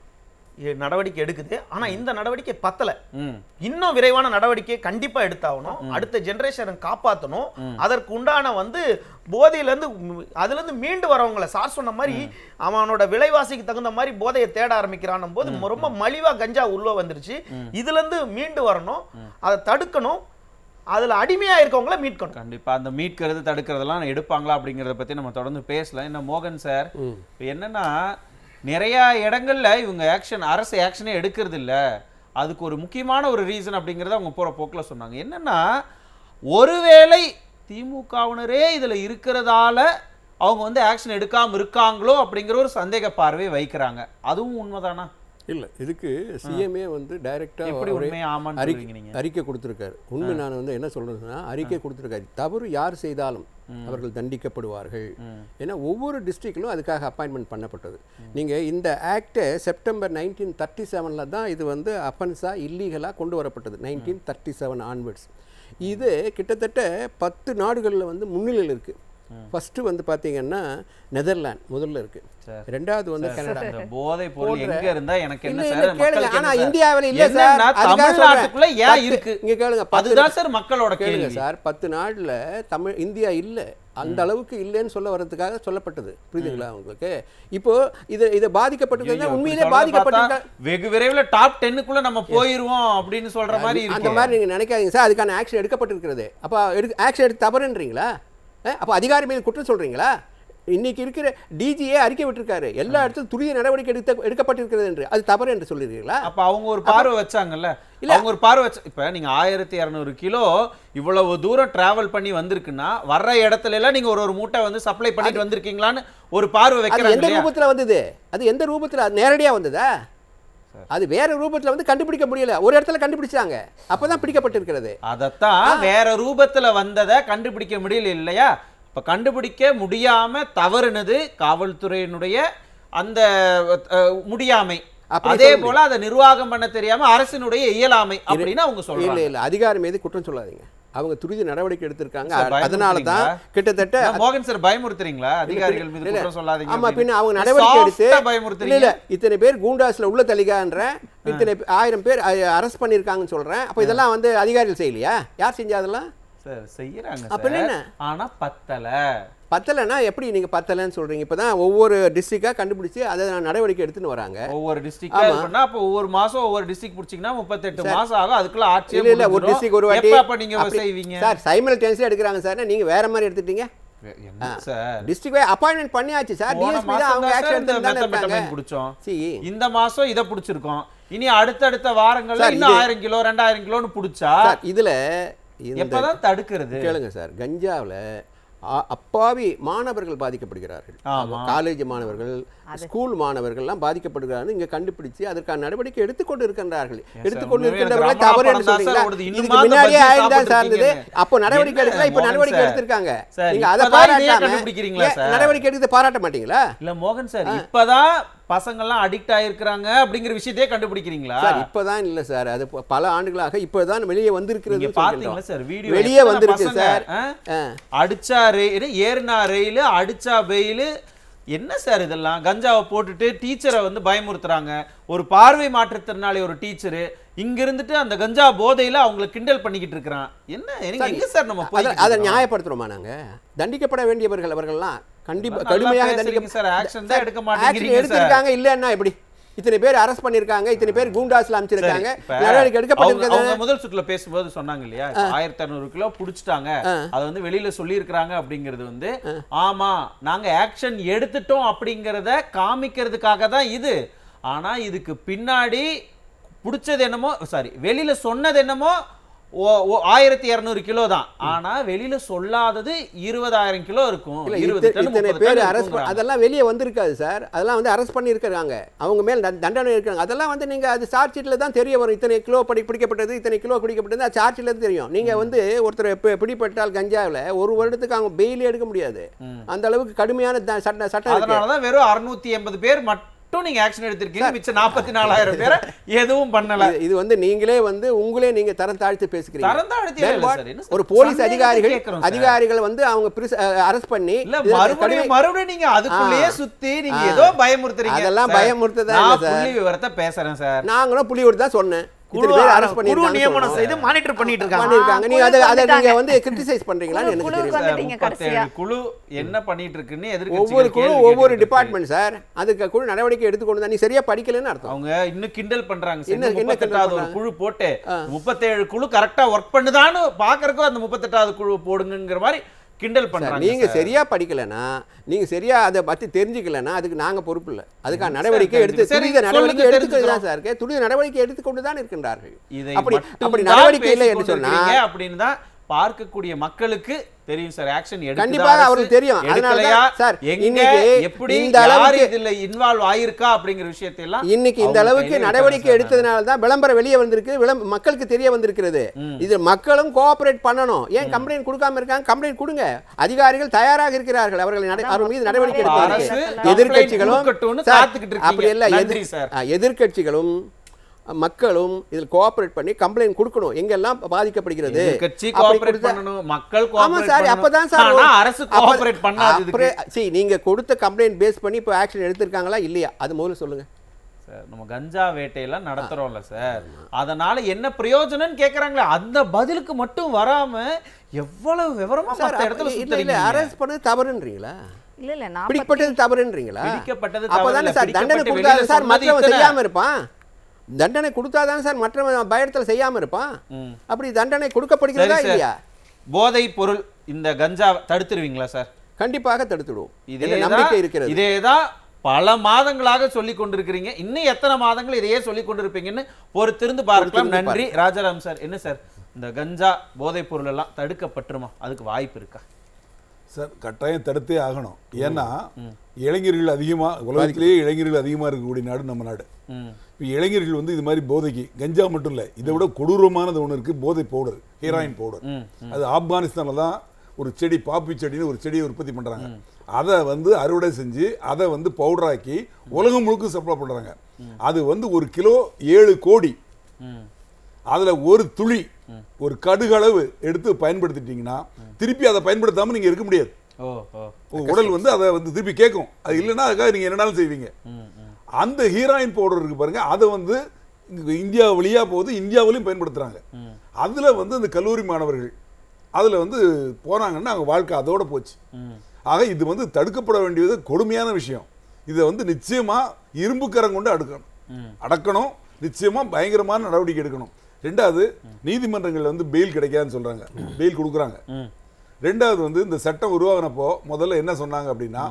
எ- நடவடிக்கை எடுக்குது ஆனா இந்த நடவடிக்கை பத்தல ம் இன்னும் விரைவான நடவடிக்கை கண்டிப்பா எடுத்தாகணும் அடுத்த ஜெனரேஷனை காப்பாற்றணும் அதற்கு உண்டான வந்து போதையில இருந்து ம், அதுல இருந்து மீண்டு வரவங்கள சார் சொன்ன மாதிரி அவனோட விலைவாசிக்கு தகுந்த மாதிரி போதையை தேட ஆரம்பிக்கிறான் போது ரொம்ப மலிவா கஞ்சா உள்ள வந்துருச்சு இதுல இருந்து மீண்டு வரணும் அதை தடுக்கணும் அதுல அடிமையா இருக்கவங்கள மீட்கணும் கண்டிப்பா அந்த மீட்கிறது தடுக்கிறதெல்லாம் எடுப்பாங்களா அப்படிங்கறத பத்தி நம்ம தொடர்ந்து பேசலாம் என்ன மோகன் சார் இப்ப என்னன்னா நிறைய இடங்கள்ல இவங்க ஆக்ஷன் அரசு ஆக்ஷனே எடுக்கிறது இல்ல அதுக்கு ஒரு முக்கியமான ஒரு ரீசன் அப்படிங்கறத அவங்க போற போக்குல சொன்னாங்க என்னன்னா ஒருவேளை திமுகவினரே இதுல இருக்கிறதால அவங்க வந்து ஆக்ஷன் எடுக்காம இருக்காங்களோ அப்படிங்கிற ஒரு சந்தேக பார்வை வைக்கிறாங்க அதுவும் உண்மைதானா இல்ல இதுக்கு சிஎம்ஏ வந்து டைரக்டா எப்படி உண்மையை ஆமான்னு அறிக்கை சொல்றீங்க நீங்க அறிக்கை கொடுத்திருக்காரு உண்மை நான் வந்து என்ன சொல்றேன்னா அறிக்கை கொடுத்திருக்காரு தவறு யார் செய்தாலும் அவர்கள் தண்டிக்கப்படுவார்கள் ஏன்னா ஒவ்வொரு டிஸ்ட்ரிக்ட்லும் அதுக்காக அப்பாயின்மெண்ட் பண்ணப்பட்டது நீங்க இந்த ஆக்டை செப்டம்பர் நைன்டீன் தேர்ட்டி செவனில் தான் இது வந்து அஃபென்ஸா இல்லீகலாக கொண்டு வரப்பட்டது நைன்டீன் தேர்ட்டி செவன் ஆன்வர்ட்ஸ் இது கிட்டத்தட்ட பத்து நாடுகளில் வந்து முன்னிலையில் இருக்கு ஃபர்ஸ்ட் வந்து பாத்தீங்கன்னா நெதர்லாந்து முதல்ல இருக்கு ரெண்டாவது வந்து கனடா இந்த போதை பொருள் எங்க இருந்தா எனக்கு என்ன இல்ல, சார் இல்ல, கேளுங்க. மக்களுக்கு ஆனா என்ன சார்? இந்தியாவுல இல்ல சார். என்னன்னா, அதுக்காக தமிழ்நாட்டுக்குள்ள சொல்றேன். ஏன் பத்து- இருக்கு இங்க கேளுங்க, பத்து- அதுதான் சார் மக்களோட கேளுங்க கேள்வி சார் பத்து நாடுல தமிழ் இந்தியா இல்ல அந்த அளவுக்கு இல்லைன்னு சொல்ல வர்றதுக்காக சொல்லப்பட்டது புரியுதுங்களா உங்களுக்கு இப்போ இது இது ஐயோ, பாதிக்கப்பட்டிருக்கிறதா இப்படி உண்மையிலே சொல்றத பாதிக்கப்பட்டிருக்க பார்த்தா வெகு விரைவில் டாப் டென்னுக்குள்ள நம்ம போயிருவோம் அப்படின்னு சொல்ற மாதிரி அந்த இருக்கு மாதிரி நீங்க நினைக்காதீங்க சார் அதுக்கான ஆக்ஷன் எடுக்கப்பட்டிருக்கிறது அப்ப எடுக்க ஆக்ஷன் எடுத்து தவறுன்றீங்களா அஹ், அப்ப அதிகாரி மீது குற்றம் சொல்றீங்களா இன்னைக்கு இருக்கிற டிஜியே அறிக்கை விட்டிருக்காரு எல்லா இடத்துலும் துரித நடவடிக்கை எடுத்த எடுக்கப்பட்டிருக்கிறது என்று அது தவறு என்று சொல்லிருக்கீங்களா அப்ப அவங்க ஒரு பார்வை வச்சாங்கல்ல அவங்க ஒரு பார்வை வச்ச இப்ப நீங்க ஆயிரத்தி இரநூறு கிலோ இவ்வளவு தூரம் டிராவல் பண்ணி வந்திருக்குன்னா வர்ற இடத்துல எல்லாம் நீங்க ஒரு ஒரு மூட்டை வந்து சப்ளை பண்ணிட்டு வந்திருக்கீங்களான்னு ஒரு பார்வை அது வைக்கிறாங்க எந்த இல்லையா? ரூபத்துல வந்தது அது எந்த ரூபத்துல அது நேரடியா வந்ததா அது வேற ரூபத்துல வந்து கண்டுபிடிக்க முடியல ஒரு இடத்துல கண்டுபிடிச்சாங்க அப்பதான் பிடிக்கப்பட்டிருக்கிறது அதத்தான் வேற ரூபத்துல வந்ததை கண்டுபிடிக்க முடியல இல்லையா இப்ப கண்டுபிடிக்க முடியாம தவறுனது காவல்துறையினுடைய அந்த அஹ், முடியாமை அப்படி அதே சொல்ல போல அதை நிர்வாகம் பண்ண தெரியாம அரசினுடைய இயலாமை அப்படின்னு அவங்க இல்ல சொல்றாங்க இல்ல அதிகாரி மீது குற்றம் சொல்லாதீங்க அவங்க துரித நடவடிக்கை எடுத்திருக்காங்க சார், அதனால தான் பயமுறுத்துறீங்களா? கிட்டத்தட்ட நான் மோகன் சார் பயமுறுத்துறீங்களா அதிகாரிகள் மீது இல்ல, குற்றம் சொல்லாதீங்க ஆமா அப்படின்னு. பின்ன அவங்க நடவடிக்கை எடுத்து Soft ஆ இல்ல பயமுறுத்துறீங்க இல்ல இத்தனை பேர் கூண்டாஸ்ல உள்ள தலிகான்ற இத்தனை பே- ஆயிரம் பேர் அரெஸ்ட் பண்ணிருக்காங்கன்னு சொல்றேன் அப்ப இதெல்லாம் வந்து அதிகாரிகள் செய்யலையா யார் செஞ்சா அதெல்லாம் சார் செய்யறாங்க அப்ப சார் என்ன? ஆனா பத்தல பத்தலைன்னா எப்படி நீங்க பத்தலைன்னு சொல்றீங்க இப்பதான் ஒவ்வொரு டிஸ்ட்ரிக்டா கண்டுபிடிச்சு அதை நடவடிக்கை எடுத்துன்னு வராங்க ஒவ்வொரு டிஸ்ட்ரிக்டா இது பண்ணா அப்ப ஒவ்வொரு மாசம் ஒவ்வொரு டிஸ்ட்ரிக்ட் புடிச்சீங்கன்னா முப்பத்தெட்டு மாசம் ஆகும் அதுக்குள்ள ஆட்சி இல்ல இல்ல ஒரு டிஸ்ட்ரிக்ட் ஒரு வாட்டி அப்ப நீங்க அப்படி- செய்வீங்க சார் சைமல் டென்ஸ்ல எடுக்கிறாங்க சார் நீங்க வேற மாதிரி எடுத்துட்டீங்க என்ன சார் டிஸ்ட்ரிக்ட் அப்பாயின்மெண்ட் பண்ணியாச்சு சார் போன டிஎஸ்பி மாசம் தான் அவங்க தான் சார் ஆக்ஷன் இந்த எடுத்து தானே இருக்காங்க மெத்தமெட்டமைன் குடிச்சோம் சி இந்த மாசம் இத புடிச்சிருக்கோம் இனி அடுத்தடுத்த வாரங்கள்ல சார், இன்னும் இது- ஆயிரம் கிலோ ரெண்டாயிரம் கிலோன்னு புடிச்சா சார் இதுல இந்த எப்பதான் தடுக்கிறது கேளுங்க சார் கஞ்சாவுல அ- அப்பாவி மாணவர்கள் பாதிக்கப்படுகிறார்கள் ஆமா. காலேஜ் மாணவர்கள் ஸ்கூல் மாணவர்கள்லாம் பாதிக்கப்படுகிறார்கள் இங்க கண்டுபிடிச்சு அதற்கான நடவடிக்கை எடுத்துக்கொண்டு இருக்கின்றார்கள் எடுத்துக்கொண்டு உண்மையிலே இருக்கின்றவர்கள் எனக்கு தவறு ரமணா என்று படம் தான் சொல்றீங்களா சார் ஓடுது. இதுக்கு இன்னுமா அந்த முன்னாடியே பஜ்ஜி ஆயிரம் தான் சார் இருந்தது சாப்பிட்டுருக்கீங்க? அப்போ நடவடிக்கை என்ன எடுக்கல இப்ப மோகன் நடவடிக்கை சார்? எடுத்திருக்காங்க சார், நீங்க அதை இப்பதான் இதையே பாராட்டாம கண்டுபிடிக்கிறீங்களா ஏன் சார்? நடவடிக்கை எடுத்து பாராட்ட மாட்டீங்களா இல்ல மோகன் சார் இப்பதான் பசங்க எல்லாம் அடிக்ட் ஆயிருக்கிறாங்க அப்படிங்கிற விஷயத்தையே கண்டுபிடிக்கிறீங்களா சார் இப்பதான் இல்ல சார் அது ப- பல ஆண்டுகளாக இப்பதான் வெளியே வந்திருக்கிறது நீங்க பாத்தீங்களா சார் வீடியோ வெளியே வந்திருக்கு சார் ஆ. அடிச்சா ரெயில் ஏறினா ரயில் அடிச்சா வெயில் என்ன சார் இதெல்லாம் கஞ்சாவை போட்டுட்டு டீச்சரை வந்து பயமுறுத்துறாங்க ஒரு பார்வை மாற்றுத்திறனாளி ஒரு டீச்சரு இங்க இருந்துட்டு அந்த கஞ்சா போதையில அவங்கள கிண்டல் பண்ணிக்கிட்டு இருக்கிறான் என்ன எங்க- எங்க சார் நம்ம அதை போய் அதை நியாயப்படுத்துறோமா நாங்க தண்டிக்கப்பட வேண்டியவர்கள் அவர்கள்லாம் கண்டிப்பா நல்லா கடுமையாக பேசுறீங்க தண்டிக்க சார், action தான் எடுக்க action மாட்டேங்கிறீங்க சார். எடுத்திருக்காங்க இல்லன்னா எப்படி இத்தனை பேர் அரெஸ்ட் பண்ணிருக்காங்க இத்தனை பேர் கூண்டாஸ்ல அமைச்சிருக்காங்க இப்ப நடவடிக்கை அவங்க- எடுக்கப்பட்டிருக்கிறது அவங்க முதல் சுற்றுல பேசும்போது சொன்னாங்க இல்லையா ஆயிரத்தி அறுநூறு கிலோ புடிச்சிட்டாங்க அதை வந்து வெளியில சொல்லியிருக்கிறாங்க அப்படிங்கிறது வந்து ஆமா நாங்க ஆக்ஷன் எடுத்துட்டோம் அப்படிங்கறத காமிக்கிறதுக்காக தான் இது ஆனா இதுக்கு பின்னாடி புடிச்சது என்னமோ சாரி வெளியில சொன்னது என்னமோ ஓ- ஓ- ஆயிரத்தி இருநூறு கிலோ தான் ஆனா வெளியில சொல்லாதது இருபதாயிரம் கிலோ இருக்கும் இல்ல, இருபது இத்த- டன், இத்தனை முப்பது பேர் டன் அரெஸ்ட் இருக்குங்கிறாங்க. அதெல்லாம் வெளியே வந்திருக்காது சார் அதெல்லாம் வந்து அரெஸ்ட் பண்ணியிருக்காங்க அவங்க மேல் தண்ட- தண்டனை இருக்காங்க அதெல்லாம் வந்து நீங்க அது சார்ஜ் ஷீட்டில் தான் தெரிய வரும் இத்தனை கிலோ படி பிடிக்கப்பட்டது இத்தனை கிலோ பிடிக்கப்பட்டது அது சார்ஜ் ஷீட்டில் தெரியும் நீங்க வந்து ஒருத்தர் பி- பிடிப்பட்டால் கஞ்சாவில் ஒரு வருடத்துக்கு அவங்க பெயிலே எடுக்க முடியாது அந்த அளவுக்கு கடுமையான த- சட்ட சட்டம் இருக்கு அதனாலதான் வெறும் அறுநூத்தி எண்பது பேர் மட்டும் நீங்க ஆக்ஷன் எடுத்திருக்கீங்க மிச்சம் நாற்பத்தி நாலாயிரம் பேரை எதுவும் பண்ணல இது- இது வந்து நீங்களே வந்து உங்களே நீங்க தரம் தாழ்த்து பேசுகிறீங்க தரம் தாழ்த்தி Then இல்ல what? சார், என்ன சார்? ஒரு போலீஸ் சந்தேகத்தை அதிகாரிகள் கேட்கிறோம் சார். அதிகாரிகள் வந்து அவங்க அரெஸ்ட் பண்ணி இல்ல இதுல மறுபடியும் கடுமை- மறுபடியும் நீங்க அதுக்குள்ளேயே ஆ. சுத்தி நீங்க ஆ. ஏதோ பயமுறுத்துறீங்க அதெல்லாம் சார். பயமுறுத்துறதா நான் இல்ல சார். புள்ளி விவரத்தை பேசுறேன் சார் நாங்களும் புலியோடு தான் சொன்னேன் இத்தனை குழு பேர் அர- அரெஸ்ட் குழு பண்ணிருக்காங்க நியமனம் செய்து மானிட்டர் பண்ணிட்டு இருக்காங்க பண்ணிருக்காங்க நீங்க குழு அதை அதை நீங்க வந்துட்டாங்க. வந்து கிரிட்டிசைஸ் பண்றீங்களான்னு எனக்கு குழு தெரியும் வந்து- வந்துட்டீங்க முப்பத்தேழு கடைசியா. குழு என்ன பண்ணிட்டு இருக்குன்னு ஒவ்வொரு எதிர்க்கட்சிகள் குழு கேள்வி ஒவ்வொரு கேட்டுட்டு இருக்கு. டிபார்ட்மெண்ட் சார் அதுக்கு குழு நடவடிக்கை எடுத்துக்கொண்டு தான் நீ சரியா படிக்கலன்னு அர்த்தம் அவங்க இன்னும் கிண்டல் பண்றாங்க சார். என்ன- இன்னும் என்ன கிண்டல் முப்பத்தெட்டாவது ஒரு பண்றாங்க? குழு போட்டு முப்பத்தேழு குழு கரெக்டா ஒர்க் பண்ணுதான்னு பாக்குறதுக்கும் அந்த முப்பத்தெட்டாவது குழு போடுங்கிற மாதிரி கிண்டல் சார், பண்றாங்க நீங்க சார். சரியா படிக்கலனா நீங்க சரியா அதை பத்தி தெரிஞ்சுக்கலனா அதுக்கு நாங்க பொறுப்பு இல்ல அதுக்கான நடவடிக்கை சார், எடுத்து சரி, துரித நடவடிக்கை சொல்லுங்க, எடுத்துக்கிறது தான் தெரிஞ்சுக்கிறோம். சார் இருக்கு. துரித நடவடிக்கை எடுத்துக்கொண்டு தான் இருக்கின்றார்கள் இதை அப்படி மட்டும்தான் அப்படி நடவடிக்கை இல்லை என்று பேசிக் சொன்னா கொண்டிருக்கீங்க அப்படின்னு தான் பார்க்கக்கூடிய மக்களுக்கு தெரியும் சார் ஆக்ஷன் கண்டிப்பாக அவருக்கு தெரியும். அதனால தான் எடுக்கலையா சார், எங்க இன்னைக்கு எப்படி இந்த யார் அளவுக்கு- இதுல இன்வால்வ் ஆயிருக்கா அப்படிங்கிற விஷயத்தை எல்லாம் இன்னைக்கு இந்த அவங்க அளவுக்கு கையில நடவடிக்கை இருக்காங்க சார். எடுத்ததுனால தான் விளம்பரம் வெளியே வந்திருக்கு விளம் மக்களுக்கு தெரிய வந்திருக்கிறது இது மக்களும் கோஆபரேட் பண்ணணும் ஏன் கம்ப்ளைண்ட் கொடுக்காம இருக்காங்க கம்ப்ளைண்ட் கொடுங்க அதிகாரிகள் தயாராக இருக்கிறார்கள் அவர்கள் நட- அவர் மீது நடவடிக்கை அரசு எடுப்பதற்கு complaint எதிர்க்கட்சிகளும் கொடுக்கட்டும்னு சார், காத்துக்கிட்டு இருக்கீங்க. அப்படி இல்ல நன்றி எதிர்- சார். ஆ, எதிர்க்கட்சிகளும் மக்களும் இதில் கோஆபரேட் பண்ணி கம்ப்ளைண்ட் கொடுக்கணும் எங்கெல்லாம் பாதிக்கப்படுகிறது கட்சி அப்படி கோஆபரேட் கொடுத்தா- பண்ணணும் மக்கள் ஆமா கோஆபரேட் சார் அப்பதான் சார் ஆனா ஒரு- அரசு அப்ப- கோஆபரேட் பண்ணாது இதுக்கு. அப்புறம் see, நீங்க கொடுத்த கம்ப்ளைண்ட் பேஸ் பண்ணி இப்போ ஆக்ஷன் எடுத்திருக்காங்களா இல்லையா அது முதல்ல சொல்லுங்க சார் நம்ம கஞ்சா வேட்டையெல்லாம் நடத்துறோம்ல சார் அதனால என்ன பிரயோஜனம்னு கேக்குறாங்களே அந்த பதிலுக்கு மட்டும் வராம எவ்வளவு விவரமா சார் மத்த இடத்துல இல்ல இல்ல சுத்தறீங்க அரெஸ்ட் பண்ணது தவறுன்றீங்களா இல்ல இல்ல நாற்பத்தி பிடிக்கப்பட்டது தவறுன்றீங்களா பிடிக்கப்பட்டது அப்பதானே தவறு சார் இல்ல, தண்டனை பிடிக்கப்பட்டு கொடுத்தாதான் வெளியில சார் சொன்னது மற்றவன் இத்தனை. செய்யாம இருப்பான் தண்டனை கொடுத்தாதான் சார் மற்றவன் பயத்தில் செய்யாம இருப்பான் ம். அப்படி தண்டனை சரி கொடுக்கப்படுகிறதா சார் இல்லையா போதை பொருள் இந்த கஞ்சா தடுத்துருவீங்களா சார் கண்டிப்பாக தடுத்துடுவோம் இதே இதே நம்பிக்கை இருக்கிறது இதேதான் பல மாதங்களாக சொல்லி கொண்டிருக்கிறீங்க இன்னும் எத்தனை மாதங்கள் இதையே சொல்லி கொண்டிருப்பீங்கன்னு பொறுத்திருந்து பார்க்கலாம் பொறுத்திருந்து நன்றி ராஜாராம் சார் என்ன சார் இந்த கஞ்சா போதைப் பொருள் எல்லாம் தடுக்கப்பட்டுருமா அதுக்கு வாய்ப்பு இருக்கா சார் கட்டாயம் தடுத்தே ஆகணும் ஏன்னா இளைஞர்கள் அதிகமாக உலகத்திலேயே இளைஞர்கள் அதிகமாக இருக்கக்கூடிய நாடு நம்ம நாடு ம் இப்போ இளைஞர்கள் வந்து இது மாதிரி போதைக்கு கஞ்சா மட்டும் இல்லை இதை விட கொடூரமானது ஒன்று இருக்குது போதை பவுடர் ஹீராயின் பவுடர் ம், அது ஆப்கானிஸ்தானில் தான் ஒரு செடி பாப்பி செடின்னு ஒரு செடியை உற்பத்தி பண்ணுறாங்க அதை வந்து அறுவடை செஞ்சு அதை வந்து பவுடராக்கி உலகம் முழுக்க சப்ளை பண்ணுறாங்க அது வந்து ஒரு கிலோ ஏழு கோடி ம் அதுல ஒரு துளி ஒரு கடுகளவு எடுத்து பயன்படுத்திட்டீங்கன்னா திருப்பி அதை பயன்படுத்தாம நீங்க இருக்க முடியாது ஓ ஓ உங்க உடல் வந்து அதை வந்து திருப்பி கேட்கும் அது இல்லைன்னா அதுக்காக நீங்க என்னனாலும் செய்வீங்க ம் ம் அந்த ஹீராயின் பவுடர் இருக்கு பாருங்க அதை வந்து இங்க இந்தியா வழியா போகுது இந்தியாவிலையும் பயன்படுத்துறாங்க ம். அதுல வந்து இந்த கல்லூரி மாணவர்கள் அதுல வந்து போனாங்கன்னா அவங்க வாழ்க்கை அதோட போச்சு ம் ஆக இது வந்து தடுக்கப்பட வேண்டியது கொடுமையான விஷயம் இதை வந்து நிச்சயமா இரும்புக்கரம் கொண்டு அடுக்கணும் ம். அடக்கணும் நிச்சயமா பயங்கரமான நடவடிக்கை எடுக்கணும் ரெண்டாவது நீதிமன்றங்கள்ல வந்து பெயில் கிடைக்காதுன்னு சொல்றாங்க பெயில் கொடுக்குறாங்க ம் ரெண்டாவது வந்து இந்த சட்டம் உருவாகினப்போ முதல்ல என்ன சொன்னாங்க அப்படின்னா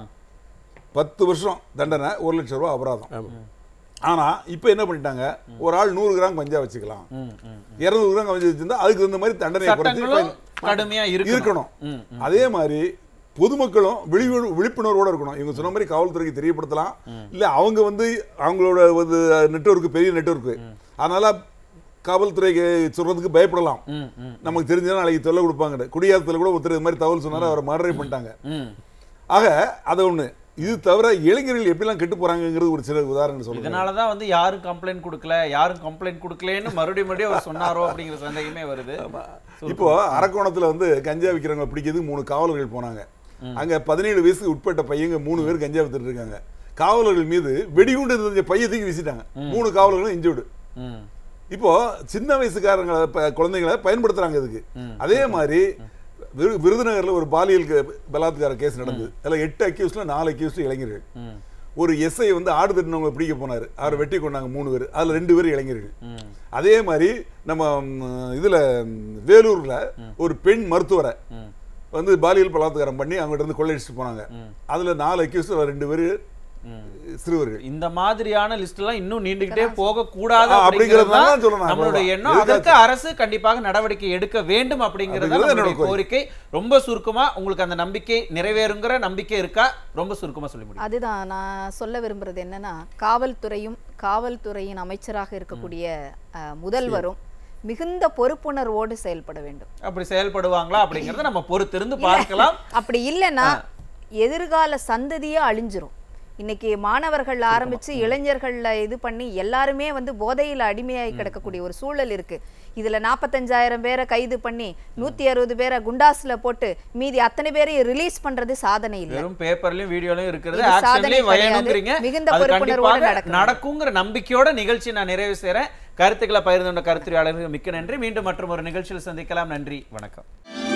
பத்து வருஷம் தண்டனை ஒரு லட்சம் ரூபாய் அபராதம் ஆனா இப்போ என்ன பண்ணிட்டாங்க ஒரு ஆள் நூறு கிராம் கஞ்சா வச்சுக்கலாம் ம் ம் இருநூறு கிராம் கஞ்சா வச்சிருந்தா அதுக்கு தகுந்த மாதிரி தண்டனையை குறைச்சி சட்டங்களும் fine கடுமையா இருக்கணும் இருக்கணும் ம் அதே மாதிரி பொதுமக்களும் விழிவு விழிப்புணர்வோட இருக்கணும் இவங்க சொன்ன மாதிரி காவல்துறைக்கு தெரியப்படுத்தலாம் இல்ல அவங்க வந்து அவங்களோட வந்து நெட்வொர்க் பெரிய நெட்வொர்க் அதனால காவல்துறைக்கு சொல்றதுக்கு பயப்படலாம் ம் ம் நமக்கு தெரிஞ்சா நாளைக்கு தொல்லை கொடுப்பாங்க குடியாத்தத்தில் கூட ஒருத்தர் இது மாதிரி தகவல் சொன்னாரு அவரை மர்டரை பண்ணிட்டாங்க ம் ஆக அது ஒண்ணு இது தவிர இளைஞர்கள் எப்படிலாம் கெட்டு போறாங்கங்கிறது ஒரு சில உதாரணம் சொல்லுங்க இதனாலதான் வந்து யாரும் கம்ப்ளைண்ட் கொடுக்கல யாரும் கம்ப்ளைண்ட் கொடுக்கலன்னு மறுபடியும் மறுபடியும் அவர் சொன்னாரோ அப்படிங்கிற சந்தேகமே வருது இப்போ அரக்கோணத்துல வந்து கஞ்சா விற்கிறவங்க பிடிக்கிறதுக்கு மூணு காவலர்கள் போனாங்க அங்க பதினேழு வயசுக்கு உட்பட்ட பையங்க மூணு பேர் கஞ்சா வித்துட்டு இருக்காங்க காவலர்கள் மீது வெடிகுண்டு இருந்த பைய தூக்கி வீசிட்டாங்க மூணு காவலர்களும் இன்ஜூர்டு ம் இப்போ சின்ன வயசுக்காரங்களை ப- குழந்தைங்களை பயன்படுத்துறாங்க இதுக்கு அதே மாதிரி விரு- விருதுநகர்ல ஒரு பாலியல் க- பலாத்கார கேஸ் நடந்தது அதுல எட்டு அக்யூஸ்ல நாலு அக்யூஸ்ட் இளைஞர்கள் ம் ஒரு எஸ்ஐ வந்து ஆடு தட்டினவங்களை பிடிக்க போனார் அவரை வெட்டி கொண்டாங்க மூணு பேர் அதுல ரெண்டு பேர் இளைஞர்கள் அதே மாதிரி நம்ம ம், இதுல ம், வேலூர்ல ஒரு பெண் மருத்துவரை வந்து பாலியல் பலாத்காரம் பண்ணி அவங்ககிட்ட இருந்து கொள்ளையடிச்சிட்டு போனாங்க அதுல நாலு அக்யூஸ் ரெண்டு பேர் சிறுவர்கள் இந்த மாதிரியான லிஸ்ட் எல்லாம் இன்னும் நீண்டுகிட்டே போக கூடாது ஆ, அப்படிங்கிறது அப்படிங்கிறது தான் தான் சொல்றேன் நான். நம்மளுடைய அவ்வளவுதான். எண்ணம் எதுக்காக? அதற்கு அரசு கண்டிப்பாக நடவடிக்கை எடுக்க வேண்டும் அப்படிங்கிறது தான் அப்படிங்கிறது நம்மளுடைய என்னோட கோரிக்கை ரொம்ப சுருக்கமா உங்களுக்கு அந்த நம்பிக்கை நிறைவேறுங்கிற நம்பிக்கை இருக்கா ரொம்ப சுருக்கமா சொல்லி முடியும் அதுதான் நான் சொல்ல விரும்புறது என்னன்னா காவல்துறையும் காவல்துறையின் அமைச்சராக இருக்கக்கூடிய அஹ், முதல்வரும் மிகுந்த பொறுப்புணர்வோடு செயல்பட வேண்டும் அப்படி செயல்படுவாங்களா அப்படிங்கறத நம்ம பொறுத்திருந்து பார்க்கலாம் அப்படி இல்லைன்னா எதிர்கால சந்ததியே அழிஞ்சிரும் இன்னைக்கு மாணவர்கள் ஆரம்பிச்சு இளைஞர்கள்ல இது பண்ணி எல்லாருமே வந்து போதையில் அடிமையாகி கிடக்கக்கூடிய ஒரு சூழல் இருக்கு இதுல நாற்பத்தஞ்சாயிரம் பேரை கைது பண்ணி நூத்தி அறுபது பேரை குண்டாஸ்ல போட்டு மீதி அத்தனை பேரையும் ரிலீஸ் பண்றது சாதனை இல்லை வெறும் பேப்பர்லயும் வீடியோலயும் இருக்கிறது இது சாதனை ஆக்ஷன்லயும் கிடையாது. வயணுங்கிறீங்க மிகுந்த அது பொறுப்புணர்வோட கண்டிப்பாக நடக்கணும். நடக்குங்கிற நம்பிக்கையோட நிகழ்ச்சி நான் நிறைவு செய்றேன் கருத்துக்களை பகிர்ந்து கொண்ட கருத்துரையாளர்களுக்கு மிக்க நன்றி மீண்டும் மற்றும் ஒரு நிகழ்ச்சியில் சந்திக்கலாம் நன்றி வணக்கம்